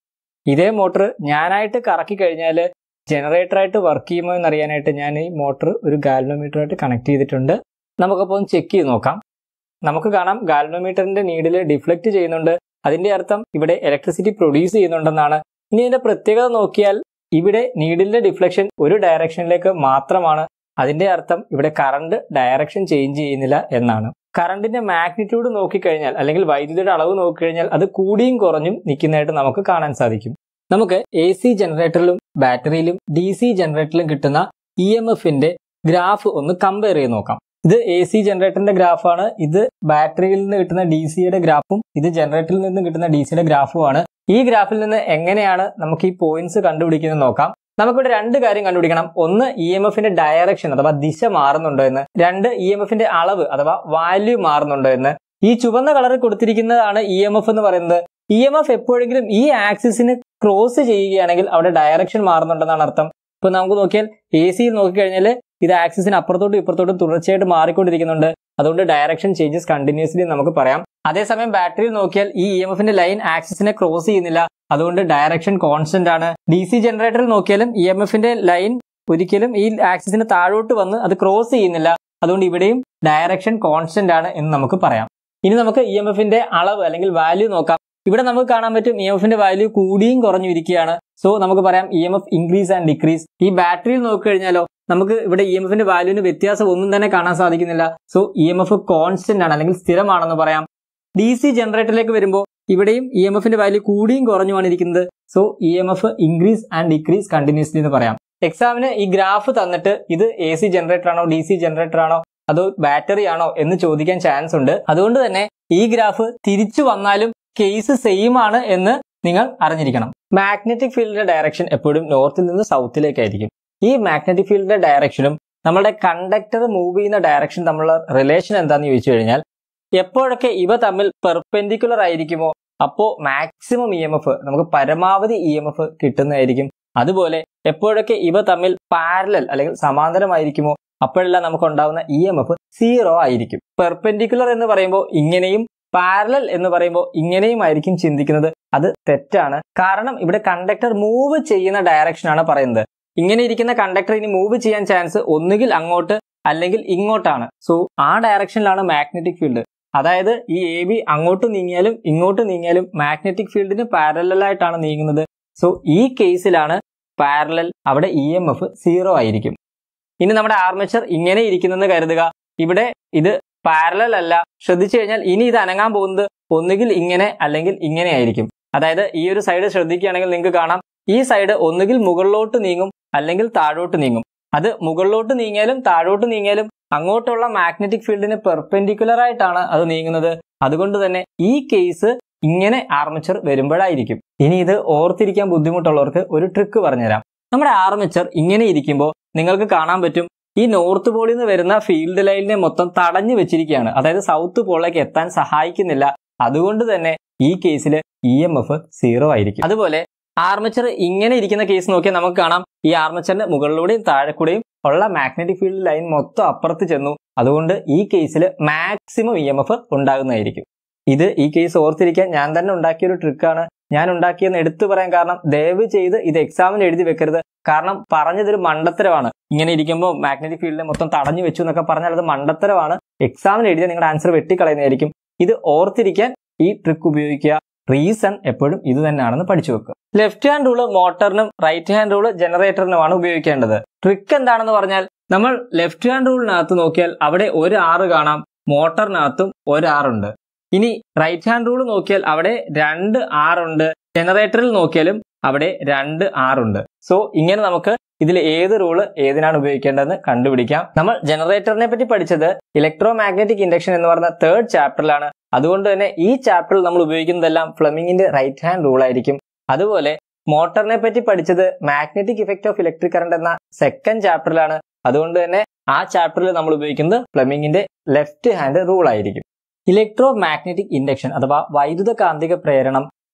ഇതേ മോട്ടർ ഞാനായിട്ട് കറക്കി കഴിഞ്ഞാൽ ജനറേറ്ററായിട്ട് വർക്ക് ചെയ്യുമോ എന്നറിയാനായിട്ട് ഞാൻ ഈ മോട്ടർ ഒരു ഗാൽവനോമീറ്ററായിട്ട് കണക്ട് ചെയ്തിട്ടുണ്ട് നമുക്കപ്പോൾ ഒന്ന് ചെക്ക് ചെയ്ത് നോക്കാം നമുക്ക് കാണാം ഗാൽവനോമീറ്ററിന്റെ നീഡിൽ ഡിഫ്ലക്റ്റ് ചെയ്യുന്നുണ്ട് അതിന്റെ അർത്ഥം ഇവിടെ ഇലക്ട്രിസിറ്റി പ്രൊഡ്യൂസ് ചെയ്യുന്നുണ്ടെന്നാണ് ഇനി ഇതിന്റെ പ്രത്യേകത നോക്കിയാൽ ഇവിടെ നീഡിലെ ഡിഫ്ലക്ഷൻ ഒരു ഡയറക്ഷനിലേക്ക് മാത്രമാണ് അതിന്റെ അർത്ഥം ഇവിടെ കറണ്ട് ഡയറക്ഷൻ ചേഞ്ച് ചെയ്യുന്നില്ല എന്നാണ് കറണ്ടിന്റെ മാഗ്നിറ്റ്യൂഡ് നോക്കിക്കഴിഞ്ഞാൽ അല്ലെങ്കിൽ വൈദ്യുതിയുടെ അളവ് നോക്കിക്കഴിഞ്ഞാൽ അത് കൂടിയും കുറഞ്ഞും നിൽക്കുന്നതായിട്ട് നമുക്ക് കാണാൻ സാധിക്കും നമുക്ക് എ സി ജനറേറ്ററിലും ബാറ്ററിയിലും ഡി സി ജനറേറ്ററിലും കിട്ടുന്ന ഇ എം എഫിന്റെ ഗ്രാഫ് ഒന്ന് കമ്പയർ ചെയ്ത് നോക്കാം ഇത് എ സി ജനറേറ്ററിന്റെ ഗ്രാഫാണ് ഇത് ബാറ്ററിയിൽ നിന്ന് കിട്ടുന്ന ഡി സിയുടെ ഗ്രാഫും ഇത് ജനറേറ്ററിൽ നിന്ന് കിട്ടുന്ന ഡി സിയുടെ ഗ്രാഫുമാണ് ഈ ഗ്രാഫിൽ നിന്ന് എങ്ങനെയാണ് നമുക്ക് ഈ പോയിന്റ്സ് കണ്ടുപിടിക്കുന്നത് നോക്കാം നമുക്കിവിടെ രണ്ട് കാര്യം കണ്ടുപിടിക്കണം ഒന്ന് ഇ എം എഫിന്റെ ഡയറക്ഷൻ അഥവാ ദിശ മാറുന്നുണ്ടോ എന്ന് രണ്ട് ഇ എം എഫിന്റെ അളവ് അഥവാ വാല്യൂ മാറുന്നുണ്ടോ എന്ന് ഈ ചുവന്ന കളറിൽ കൊടുത്തിരിക്കുന്നതാണ് ഇ എം എഫ് എന്ന് പറയുന്നത് ഇ എം എഫ് എപ്പോഴെങ്കിലും ഈ ആക്സിസിന് ക്രോസ് ചെയ്യുകയാണെങ്കിൽ അവിടെ ഡയറക്ഷൻ മാറുന്നുണ്ടെന്നാണ് അർത്ഥം ഇപ്പൊ നമുക്ക് നോക്കിയാൽ എ സിയിൽ നോക്കിക്കഴിഞ്ഞാൽ ഇത് ആക്സിസിന് അപ്പുറത്തോട്ടും ഇപ്പുറത്തോട്ടും തുടർച്ചയായിട്ട് മാറിക്കൊണ്ടിരിക്കുന്നുണ്ട് അതുകൊണ്ട് ഡയറക്ഷൻ ചേഞ്ചസ് കണ്ടിന്യൂസ്ലി നമുക്ക് പറയാം അതേസമയം ബാറ്ററിയിൽ നോക്കിയാൽ ഈ ഇ എം എഫിന്റെ ലൈൻ ആക്സിസിനെ ക്രോസ് ചെയ്യുന്നില്ല അതുകൊണ്ട് ഡയറക്ഷൻ കോൺസ്റ്റന്റ് ആണ് ഡി സി ജനറേറ്ററിൽ നോക്കിയാലും ഇ എം എഫിന്റെ ലൈൻ ഒരിക്കലും ഈ ആക്സിസിന് താഴോട്ട് വന്ന് അത് ക്രോസ് ചെയ്യുന്നില്ല അതുകൊണ്ട് ഇവിടെയും ഡയറക്ഷൻ കോൺസ്റ്റന്റ് ആണ് എന്ന് നമുക്ക് പറയാം ഇനി നമുക്ക് ഇ എം എഫിന്റെ അളവ് അല്ലെങ്കിൽ വാല്യൂ നോക്കാം ഇവിടെ നമുക്ക് കാണാൻ പറ്റും ഇ എം എഫിന്റെ വാല്യൂ കൂടിയും കുറഞ്ഞു ഇരിക്കുകയാണ് സോ നമുക്ക് പറയാം E M F increase and decrease ഈ ബാറ്ററിയിൽ നോക്കിക്കഴിഞ്ഞാലോ നമുക്ക് ഇവിടെ ഇ എം എഫിന്റെ വാല്യൂവിന് വ്യത്യാസം ഒന്നും തന്നെ കാണാൻ സാധിക്കുന്നില്ല so E M F constant ആണ് അല്ലെങ്കിൽ സ്ഥിരമാണെന്ന് പറയാം ഡി സി ജനറേറ്ററിലേക്ക് വരുമ്പോൾ ഇവിടെയും ഇ എം എഫിന്റെ വാല്യൂ കൂടിയും കുറഞ്ഞുമാണ് ഇരിക്കുന്നത് so E M F increase and decrease continuously എന്ന് പറയാം എക്സാമിന് ഈ ഗ്രാഫ് തന്നിട്ട് ഇത് എ സി ജനറേറ്റർ ആണോ ഡി സി ജനറേറ്റർ ആണോ അതോ ബാറ്ററി ആണോ എന്ന് ചോദിക്കാൻ ചാൻസ് ഉണ്ട് അതുകൊണ്ട് തന്നെ ഈ ഗ്രാഫ് തിരിച്ചു വന്നാലും കേസ് സെയിം ആണ് എന്ന് നിങ്ങൾ അറിഞ്ഞിരിക്കണം മാഗ്നറ്റിക് ഫീൽഡിന്റെ ഡയറക്ഷൻ എപ്പോഴും നോർത്തിൽ നിന്ന് സൗത്തിലേക്കായിരിക്കും ഈ മാഗ്നറ്റിക് ഫീൽഡിന്റെ ഡയറക്ഷനും നമ്മുടെ കണ്ടക്ടർ മൂവ് ചെയ്യുന്ന ഡയറക്ഷൻ തമ്മിലുള്ള റിലേഷൻ എന്താണെന്ന് ചോദിച്ചു കഴിഞ്ഞാൽ എപ്പോഴൊക്കെ ഇവ തമ്മിൽ പെർപെൻഡിക്കുലർ ആയിരിക്കുമോ അപ്പോൾ മാക്സിമം ഇ എം എഫ് നമുക്ക് പരമാവധി ഇ എം എഫ് കിട്ടുന്നതായിരിക്കും അതുപോലെ എപ്പോഴൊക്കെ ഇവ തമ്മിൽ പാരലൽ അല്ലെങ്കിൽ സമാന്തരമായിരിക്കുമോ അപ്പോഴെല്ലാം നമുക്ക് ഉണ്ടാവുന്ന ഇ എം എഫ് സീറോ ആയിരിക്കും പെർപെൻഡിക്കുലർ എന്ന് പറയുമ്പോൾ ഇങ്ങനെയും പാരലൽ എന്ന് പറയുമ്പോൾ ഇങ്ങനെയും ആയിരിക്കും ചിന്തിക്കുന്നത് അത് തെറ്റാണ് കാരണം ഇവിടെ കണ്ടക്ടർ മൂവ് ചെയ്യുന്ന ഡയറക്ഷനാണ് പറയുന്നത് ഇങ്ങനെ ഇരിക്കുന്ന കണ്ടക്ടർ ഇനി മൂവ് ചെയ്യാൻ ചാൻസ് ഒന്നുകിൽ അങ്ങോട്ട് അല്ലെങ്കിൽ ഇങ്ങോട്ടാണ് സോ ആ ഡയറക്ഷനിലാണ് മാഗ്നറ്റിക് ഫീൽഡ് അതായത് ഈ എ ബി അങ്ങോട്ട് നീങ്ങിയാലും ഇങ്ങോട്ട് നീങ്ങിയാലും മാഗ്നറ്റിക് ഫീൽഡിന് പാരലായിട്ടാണ് നീങ്ങുന്നത് സോ ഈ കേസിലാണ് പാരലൽ അവിടെ ഇ എം എഫ് സീറോ ആയിരിക്കും ഇനി നമ്മുടെ ആർമേച്ചർ ഇങ്ങനെ ഇരിക്കുന്നെന്ന് കരുതുക ഇവിടെ ഇത് പാരലൽ അല്ല ശ്രദ്ധിച്ചു കഴിഞ്ഞാൽ ഇനി ഇത് അനങ്ങാൻ പോകുന്നത് ഒന്നുകിൽ ഇങ്ങനെ അല്ലെങ്കിൽ ഇങ്ങനെ ആയിരിക്കും അതായത് ഈ ഒരു സൈഡ് ശ്രദ്ധിക്കുകയാണെങ്കിൽ നിങ്ങൾക്ക് കാണാം ഈ സൈഡ് ഒന്നുകിൽ മുകളിലോട്ട് നീങ്ങും അല്ലെങ്കിൽ താഴോട്ട് നീങ്ങും അത് മുകളിലോട്ട് നീങ്ങിയാലും താഴോട്ട് നീങ്ങിയാലും അങ്ങോട്ടുള്ള മാഗ്നറ്റിക് ഫീൽഡിന് പെർപെൻഡിക്കുലർ ആയിട്ടാണ് അത് നീങ്ങുന്നത് അതുകൊണ്ട് തന്നെ ഈ കേസ് ഇങ്ങനെ ആർമച്ചർ വരുമ്പോഴായിരിക്കും ഇനി ഇത് ഓർത്തിരിക്കാൻ ബുദ്ധിമുട്ടുള്ളവർക്ക് ഒരു ട്രിക്ക് പറഞ്ഞുതരാം നമ്മുടെ ആർമച്ചർ ഇങ്ങനെ ഇരിക്കുമ്പോൾ നിങ്ങൾക്ക് കാണാൻ പറ്റും ഈ നോർത്ത് പോളിൽ നിന്ന് വരുന്ന ഫീൽഡ് ലൈനിനെ മൊത്തം തടഞ്ഞു വെച്ചിരിക്കുകയാണ് അതായത് സൗത്ത് പോളിലേക്ക് എത്താൻ സഹായിക്കുന്നില്ല അതുകൊണ്ട് തന്നെ ഈ കേസിൽ ഇ എം എഫ് സീറോ ആയിരിക്കും അതുപോലെ ആർമച്ചർ ഇങ്ങനെ ഇരിക്കുന്ന കേസ് നോക്കിയാൽ നമുക്ക് കാണാം ഈ ആർമച്ചറിന്റെ മുകളിലൂടെയും താഴെക്കൂടെയും ഉള്ള മാഗ്നറ്റിക് ഫീൽഡ് ലൈൻ മൊത്തം അപ്പുറത്ത് ചെന്നു അതുകൊണ്ട് ഈ കേസിൽ മാക്സിമം ഇ എം എഫ് ഉണ്ടാകുന്നതായിരിക്കും ഇത് ഈ കേസ് ഓർത്തിരിക്കാൻ ഞാൻ തന്നെ ഉണ്ടാക്കിയ ഒരു ട്രിക്കാണ് ഞാൻ ഉണ്ടാക്കിയെന്ന് എടുത്തു പറയാൻ കാരണം ദയവ് ചെയ്ത് ഇത് എക്സാമിന് എഴുതി വെക്കരുത് കാരണം പറഞ്ഞതൊരു മണ്ടത്തരമാണ് ഇങ്ങനെ ഇരിക്കുമ്പോൾ മാഗ്നറ്റിക് ഫീൽഡിനെ മൊത്തം തടഞ്ഞു വെച്ചു എന്നൊക്കെ പറഞ്ഞാൽ അത് മണ്ടത്തരമാണ് എക്സാമിന് എഴുതിയാൽ നിങ്ങളുടെ ആൻസർ വെട്ടിക്കളയുന്നതായിരിക്കും ഇത് ഓർത്തിരിക്കാൻ ഈ ട്രിക്ക് ഉപയോഗിക്കുക റീസൺ എപ്പോഴും ഇത് തന്നെയാണെന്ന് പഠിച്ചു വെക്കുക ലെഫ്റ്റ് ഹാൻഡ് റൂള് മോട്ടറിനും റൈറ്റ് ഹാൻഡ് റൂള് ജനറേറ്ററിനുമാണ് ഉപയോഗിക്കേണ്ടത് ട്രിക്ക് എന്താണെന്ന് പറഞ്ഞാൽ നമ്മൾ ലെഫ്റ്റ് ഹാൻഡ് റൂളിനകത്ത് നോക്കിയാൽ അവിടെ ഒരു ആറ് കാണാം മോട്ടറിനകത്തും ഒരു ആറുണ്ട് ഇനി റൈറ്റ് ഹാൻഡ് റൂൾ നോക്കിയാൽ അവിടെ രണ്ട് ആറുണ്ട് ജനറേറ്ററിൽ നോക്കിയാലും അവിടെ രണ്ട് ആറുണ്ട് സോ ഇങ്ങനെ നമുക്ക് ഇതിൽ ഏത് റൂള് ഏതിനാണ് ഉപയോഗിക്കേണ്ടതെന്ന് കണ്ടുപിടിക്കാം നമ്മൾ ജനറേറ്ററിനെ പറ്റി പഠിച്ചത് ഇലക്ട്രോ മാഗ്നറ്റിക് ഇൻഡക്ഷൻ എന്ന് പറഞ്ഞ തേർഡ് ചാപ്റ്ററിലാണ് അതുകൊണ്ട് തന്നെ ഈ ചാപ്റ്ററിൽ നമ്മൾ ഉപയോഗിക്കുന്നതെല്ലാം ഫ്ലമിങ്ങിന്റെ റൈറ്റ് ഹാൻഡ് റൂൾ ആയിരിക്കും അതുപോലെ മോട്ടറിനെ പറ്റി പഠിച്ചത് magnetic effect of electric current എന്ന സെക്കൻഡ് ചാപ്റ്ററിലാണ് അതുകൊണ്ട് തന്നെ ആ ചാപ്റ്ററിൽ നമ്മൾ ഉപയോഗിക്കുന്നത് ഫ്ലമിങ്ങിന്റെ ലെഫ്റ്റ് ഹാൻഡ് റൂൾ ആയിരിക്കും ഇലക്ട്രോ മാഗ്നറ്റിക് ഇൻഡക്ഷൻ അഥവാ വൈദ്യുത കാന്തിക പ്രേരണം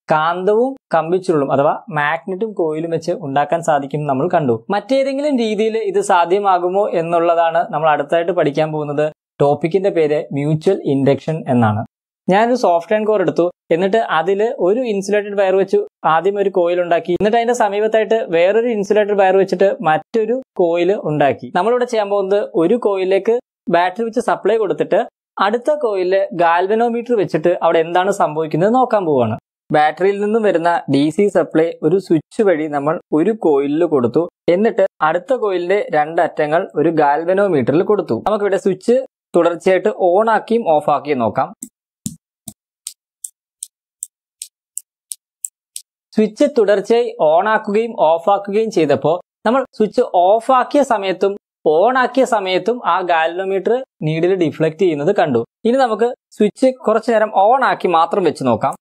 കാന്തവും കമ്പിച്ചുരുളും അഥവാ മാഗ്നറ്റും കോയിലും വെച്ച് ഉണ്ടാക്കാൻ സാധിക്കും നമ്മൾ കണ്ടു മറ്റേതെങ്കിലും രീതിയിൽ ഇത് സാധ്യമാകുമോ എന്നുള്ളതാണ് നമ്മൾ അടുത്തായിട്ട് പഠിക്കാൻ പോകുന്നത് ടോപ്പിക്കിന്റെ പേര് മ്യൂച്വൽ ഇൻഡക്ഷൻ എന്നാണ് ഞാനൊരു സോഫ്റ്റ് ആൻഡ് കോർ എടുത്തു എന്നിട്ട് അതിൽ ഒരു ഇൻസുലേറ്റഡ് വയർ വെച്ച് ആദ്യം ഒരു കോയിൽ ഉണ്ടാക്കി എന്നിട്ട് അതിന്റെ സമീപത്തായിട്ട് വേറൊരു ഇൻസുലേറ്റഡ് വയർ വെച്ചിട്ട് മറ്റൊരു കോയിൽ ഉണ്ടാക്കി നമ്മളിവിടെ ചെയ്യാൻ പോകുന്നത് ഒരു കോയിലേക്ക് ബാറ്ററി വെച്ച് സപ്ലൈ കൊടുത്തിട്ട് അടുത്ത കോയിലില് ഗാൽവനോമീറ്റർ വെച്ചിട്ട് അവിടെ എന്താണ് സംഭവിക്കുന്നത് നോക്കാൻ പോവാണ് ബാറ്ററിയിൽ നിന്നും വരുന്ന ഡി സി സപ്ലൈ ഒരു സ്വിച്ച് വഴി നമ്മൾ ഒരു കോയിലിൽ കൊടുത്തു എന്നിട്ട് അടുത്ത കോയിലിന്റെ രണ്ട് അറ്റങ്ങൾ ഒരു ഗാൽവനോമീറ്ററിൽ കൊടുത്തു നമുക്കിവിടെ സ്വിച്ച് തുടർച്ചയായിട്ട് ഓൺ ആക്കിയും ഓഫ് ആക്കിയും നോക്കാം സ്വിച്ച് തുടർച്ചയായി ഓൺ ആക്കുകയും ഓഫ് ആക്കുകയും ചെയ്തപ്പോൾ നമ്മൾ സ്വിച്ച് ഓഫ് ആക്കിയ സമയത്തും ഓൺ ആക്കിയ സമയത്തും ആ ഗാലനോമീറ്റർ നീഡിൽ ഡിഫ്ലക്ട് ചെയ്യുന്നത് കണ്ടു ഇനി നമുക്ക് സ്വിച്ച് കുറച്ചു നേരം ഓൺ ആക്കി മാത്രം വെച്ച് നോക്കാം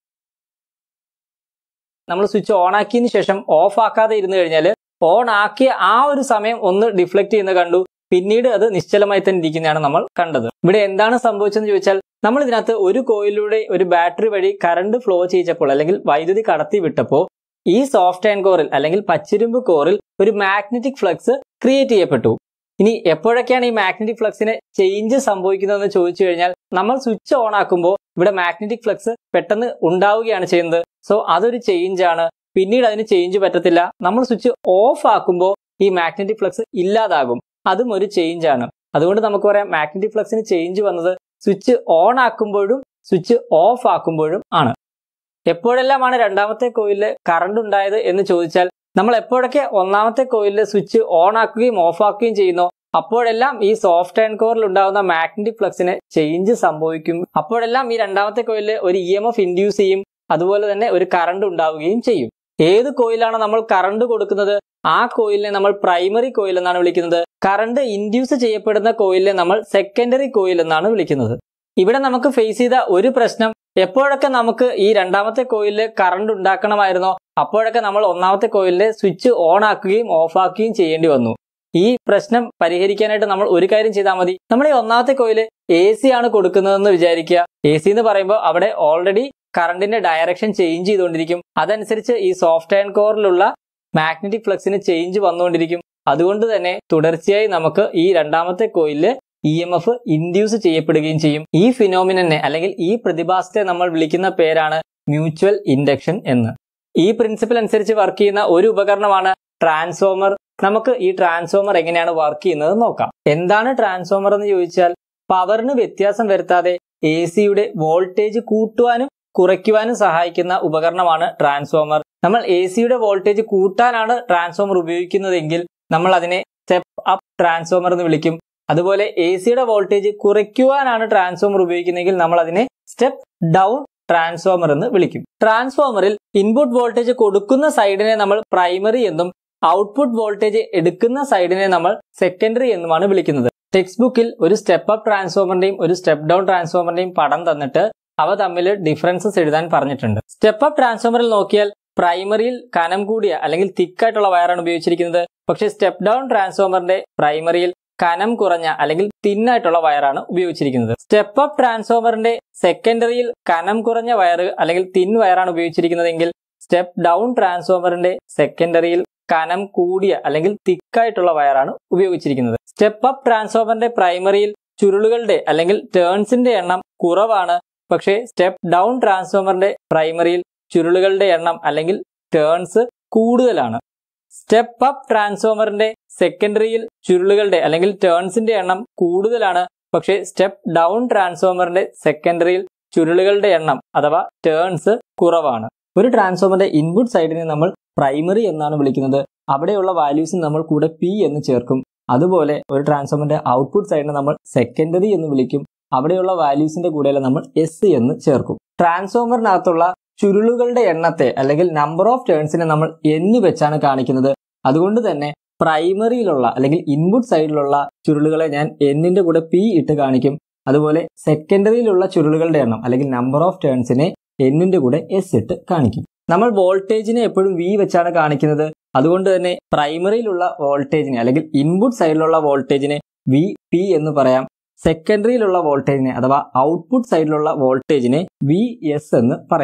നമ്മൾ സ്വിച്ച് ഓൺ ആക്കിയതിന് ശേഷം ഓഫ് ആക്കാതെ ഇരുന്ന് കഴിഞ്ഞാൽ ഓൺ ആക്കിയ ആ ഒരു സമയം ഒന്ന് ഡിഫ്ലക്ട് ചെയ്യുന്നത് കണ്ടു പിന്നീട് അത് നിശ്ചലമായി തന്നെ ഇരിക്കുന്നതാണ് നമ്മൾ കണ്ടത് ഇവിടെ എന്താണ് സംഭവിച്ചതെന്ന് ചോദിച്ചാൽ നമ്മൾ ഇതിനകത്ത് ഒരു കോയിലൂടെ ഒരു ബാറ്ററി വഴി കറണ്ട് ഫ്ലോ ചെയ്യിച്ചപ്പോൾ അല്ലെങ്കിൽ വൈദ്യുതി കടത്തി വിട്ടപ്പോൾ ഈ സോഫ്റ്റ് ആൻഡ് കോറിൽ അല്ലെങ്കിൽ പച്ചിരുമ്പ് കോറിൽ ഒരു മാഗ്നറ്റിക് ഫ്ലക്സ് ക്രിയേറ്റ് ചെയ്യപ്പെട്ടു ഇനി എപ്പോഴൊക്കെയാണ് ഈ മാഗ്നറ്റിക് ഫ്ലക്സിന് ചേഞ്ച് സംഭവിക്കുന്നതെന്ന് ചോദിച്ചു കഴിഞ്ഞാൽ നമ്മൾ സ്വിച്ച് ഓൺ ആക്കുമ്പോൾ ഇവിടെ മാഗ്നറ്റിക് ഫ്ലക്സ് പെട്ടെന്ന് ഉണ്ടാവുകയാണ് ചെയ്യുന്നത് സോ അതൊരു ചേഞ്ച് ആണ് പിന്നീട് അതിന് ചേഞ്ച് പറ്റത്തില്ല നമ്മൾ സ്വിച്ച് ഓഫ് ആക്കുമ്പോൾ ഈ മാഗ്നറ്റിക് ഫ്ലക്സ് ഇല്ലാതാകും അതും ഒരു ചേഞ്ച് ആണ് അതുകൊണ്ട് നമുക്ക് പറയാം മാഗ്നറ്റിക് ഫ്ലക്സിന് ചേഞ്ച് വന്നത് സ്വിച്ച് ഓൺ ആക്കുമ്പോഴും സ്വിച്ച് ഓഫ് ആക്കുമ്പോഴും ആണ് എപ്പോഴെല്ലാമാണ് രണ്ടാമത്തെ കോയിലിൽ കറണ്ട് ഉണ്ടായത് എന്ന് ചോദിച്ചാൽ നമ്മൾ എപ്പോഴൊക്കെ ഒന്നാമത്തെ കോയിലിൽ സ്വിച്ച് ഓൺ ആക്കുകയും ഓഫ് ആക്കുകയും ചെയ്യുന്നോ അപ്പോഴെല്ലാം ഈ സോഫ്റ്റ് ആൻഡ് കോറിൽ ഉണ്ടാകുന്ന മാഗ്നറ്റിക് ഫ്ലക്സിന് ചേഞ്ച് സംഭവിക്കും അപ്പോഴെല്ലാം ഈ രണ്ടാമത്തെ കോയിലിൽ ഒരു ഇ എം എഫ് ഇൻഡ്യൂസ് ചെയ്യും അതുപോലെ തന്നെ ഒരു കറണ്ട് ഉണ്ടാവുകയും ചെയ്യും ഏത് കോയിലാണ് നമ്മൾ കറണ്ട് കൊടുക്കുന്നത് ആ കോയിലിനെ നമ്മൾ പ്രൈമറി കോയിൽ എന്നാണ് വിളിക്കുന്നത് കറണ്ട് ഇൻഡ്യൂസ് ചെയ്യപ്പെടുന്ന കോയിലിനെ നമ്മൾ സെക്കൻഡറി കോയിൽ എന്നാണ് വിളിക്കുന്നത് ഇവിടെ നമുക്ക് ഫേസ് ചെയ്ത ഒരു പ്രശ്നം എപ്പോഴൊക്കെ നമുക്ക് ഈ രണ്ടാമത്തെ കോയിലിൽ കറണ്ട് ഉണ്ടാക്കണമായിരുന്നോ അപ്പോഴൊക്കെ നമ്മൾ ഒന്നാമത്തെ കോയിലിലെ സ്വിച്ച് ഓൺ ആക്കുകയും ഓഫ് ആക്കുകയും ചെയ്യേണ്ടി വന്നു ഈ പ്രശ്നം പരിഹരിക്കാനായിട്ട് നമ്മൾ ഒരു കാര്യം ചെയ്താൽ മതി നമ്മൾ ഈ ഒന്നാമത്തെ കോയില് എ സി ആണ് കൊടുക്കുന്നതെന്ന് വിചാരിക്കുക എ സി എന്ന് പറയുമ്പോൾ അവിടെ ഓൾറെഡി കറണ്ടിന്റെ ഡയറക്ഷൻ ചേഞ്ച് ചെയ്തുകൊണ്ടിരിക്കും അതനുസരിച്ച് ഈ സോഫ്റ്റ് ആൻഡ് കോറിലുള്ള മാഗ്നറ്റിക് ഫ്ലക്സിന് ചേഞ്ച് വന്നുകൊണ്ടിരിക്കും അതുകൊണ്ട് തന്നെ തുടർച്ചയായി നമുക്ക് ഈ രണ്ടാമത്തെ കോയിലില് ഇ എം എഫ് ഇൻഡ്യൂസ് ചെയ്യപ്പെടുകയും ചെയ്യും ഈ ഫിനോമിനെ അല്ലെങ്കിൽ ഈ പ്രതിഭാസത്തെ നമ്മൾ വിളിക്കുന്ന പേരാണ് മ്യൂച്വൽ ഇൻഡക്ഷൻ എന്ന് ഈ പ്രിൻസിപ്പിൾ അനുസരിച്ച് വർക്ക് ചെയ്യുന്ന ഒരു ഉപകരണമാണ് ട്രാൻസ്ഫോമർ നമുക്ക് ഈ ട്രാൻസ്ഫോമർ എങ്ങനെയാണ് വർക്ക് ചെയ്യുന്നത് നോക്കാം എന്താണ് ട്രാൻസ്ഫോമർ എന്ന് ചോദിച്ചാൽ പവറിന് വ്യത്യാസം വരുത്താതെ എ സിയുടെ വോൾട്ടേജ് കൂട്ടുവാനും കുറയ്ക്കുവാനും സഹായിക്കുന്ന ഉപകരണമാണ് ട്രാൻസ്ഫോമർ നമ്മൾ എ സിയുടെ വോൾട്ടേജ് കൂട്ടാനാണ് ട്രാൻസ്ഫോമർ ഉപയോഗിക്കുന്നതെങ്കിൽ നമ്മൾ അതിനെ സ്റ്റെപ്പ് അപ്പ് ട്രാൻസ്ഫോമർ എന്ന് വിളിക്കും അതുപോലെ എ സിയുടെ വോൾട്ടേജ് കുറയ്ക്കുവാനാണ് ട്രാൻസ്ഫോമർ ഉപയോഗിക്കുന്നതെങ്കിൽ നമ്മൾ അതിനെ സ്റ്റെപ്പ് ഡൗൺ ട്രാൻസ്ഫോമർ എന്ന് വിളിക്കും ട്രാൻസ്ഫോമറിൽ ഇൻപുട്ട് വോൾട്ടേജ് കൊടുക്കുന്ന സൈഡിനെ നമ്മൾ പ്രൈമറി എന്നും ഔട്ട്പുട്ട് വോൾട്ടേജ് എടുക്കുന്ന സൈഡിനെ നമ്മൾ സെക്കൻഡറി എന്നുമാണ് വിളിക്കുന്നത് ടെക്സ്റ്റ് ബുക്കിൽ ഒരു സ്റ്റെപ്പ് അപ്പ് ട്രാൻസ്ഫോമറിന്റെയും ഒരു സ്റ്റെപ്പ് ഡൗൺ ട്രാൻസ്ഫോമറിന്റെയും പടം തന്നിട്ട് അവ തമ്മിൽ ഡിഫറൻസസ് എഴുതാൻ പറഞ്ഞിട്ടുണ്ട് സ്റ്റെപ്പ് അപ്പ് ട്രാൻസ്ഫോമറിൽ നോക്കിയാൽ പ്രൈമറിയിൽ കനം കൂടിയ അല്ലെങ്കിൽ തിക്കായിട്ടുള്ള വയറാണ് ഉപയോഗിച്ചിരിക്കുന്നത് പക്ഷേ സ്റ്റെപ്പ് ഡൗൺ ട്രാൻസ്ഫോമറിന്റെ പ്രൈമറിയിൽ കനം കുറഞ്ഞ അല്ലെങ്കിൽ തിന്നായിട്ടുള്ള വയറാണ് ഉപയോഗിച്ചിരിക്കുന്നത് സ്റ്റെപ്പ് അപ്പ് ട്രാൻസ്ഫോമറിന്റെ സെക്കൻഡറിയിൽ കനം കുറഞ്ഞ വയർ അല്ലെങ്കിൽ തിൻ വയറാണ് ഉപയോഗിച്ചിരിക്കുന്നതെങ്കിൽ സ്റ്റെപ്പ് ഡൗൺ ട്രാൻസ്ഫോമറിന്റെ സെക്കൻഡറിയിൽ കനം കൂടിയ അല്ലെങ്കിൽ തിക്കായിട്ടുള്ള വയറാണ് ഉപയോഗിച്ചിരിക്കുന്നത് സ്റ്റെപ്പ് അപ്പ് ട്രാൻസ്ഫോമറിന്റെ പ്രൈമറിയിൽ ചുരുളുകളുടെ അല്ലെങ്കിൽ ടേൺസിന്റെ എണ്ണം കുറവാണ് പക്ഷേ സ്റ്റെപ്പ് ഡൗൺ ട്രാൻസ്ഫോമറിന്റെ പ്രൈമറിയിൽ ചുരുളുകളുടെ എണ്ണം അല്ലെങ്കിൽ ടേൺസ് കൂടുതലാണ് സ്റ്റെപ്പ് അപ്പ് ട്രാൻസ്ഫോമറിന്റെ സെക്കൻഡറിയിൽ ചുരുളുകളുടെ അല്ലെങ്കിൽ ടേൺസിന്റെ എണ്ണം കൂടുതലാണ് പക്ഷേ സ്റ്റെപ്പ് ഡൗൺ ട്രാൻസ്ഫോമറിന്റെ സെക്കൻഡറിയിൽ ചുരുളുകളുടെ എണ്ണം അഥവാ ടേൺസ് കുറവാണ് ഒരു ട്രാൻസ്ഫോമറിന്റെ ഇൻപുട്ട് സൈഡിനെ നമ്മൾ പ്രൈമറി എന്നാണ് വിളിക്കുന്നത് അവിടെയുള്ള വാല്യൂസിന് നമ്മൾ കൂടെ പി എന്ന് ചേർക്കും അതുപോലെ ഒരു ട്രാൻസ്ഫോമറിന്റെ ഔട്ട്പുട്ട് സൈഡിനെ നമ്മൾ സെക്കൻഡറി എന്ന് വിളിക്കും അവിടെയുള്ള വാല്യൂസിന്റെ കൂടെ നമ്മൾ എസ് എന്ന് ചേർക്കും ട്രാൻസ്ഫോമറിനകത്തുള്ള ചുരുളുകളുടെ എണ്ണത്തെ അല്ലെങ്കിൽ നമ്പർ ഓഫ് ടേൺസിനെ നമ്മൾ എന്ന് വെച്ചാണ് കാണിക്കുന്നത് അതുകൊണ്ട് തന്നെ പ്രൈമറിയിലുള്ള അല്ലെങ്കിൽ ഇൻപുട്ട് സൈഡിലുള്ള ചുരുളുകളെ ഞാൻ എന്നിന്റെ കൂടെ പി ഇട്ട് കാണിക്കും അതുപോലെ സെക്കൻഡറിയിലുള്ള ചുരുളുകളുടെ എണ്ണം അല്ലെങ്കിൽ നമ്പർ ഓഫ് ടേൺസിനെ എന്നിന്റെ കൂടെ എസ് ഇട്ട് കാണിക്കും നമ്മൾ വോൾട്ടേജിനെ എപ്പോഴും വി വെച്ചാണ് കാണിക്കുന്നത് അതുകൊണ്ട് തന്നെ പ്രൈമറിയിലുള്ള വോൾട്ടേജിനെ അല്ലെങ്കിൽ ഇൻപുട്ട് സൈഡിലുള്ള വോൾട്ടേജിനെ വി പി എന്ന് പറയാം സെക്കൻഡറിയിലുള്ള വോൾട്ടേജിനെ അഥവാ ഔട്ട്പുട്ട് സൈഡിലുള്ള വോൾട്ടേജിനെ വി എസ് എന്ന് പറയാം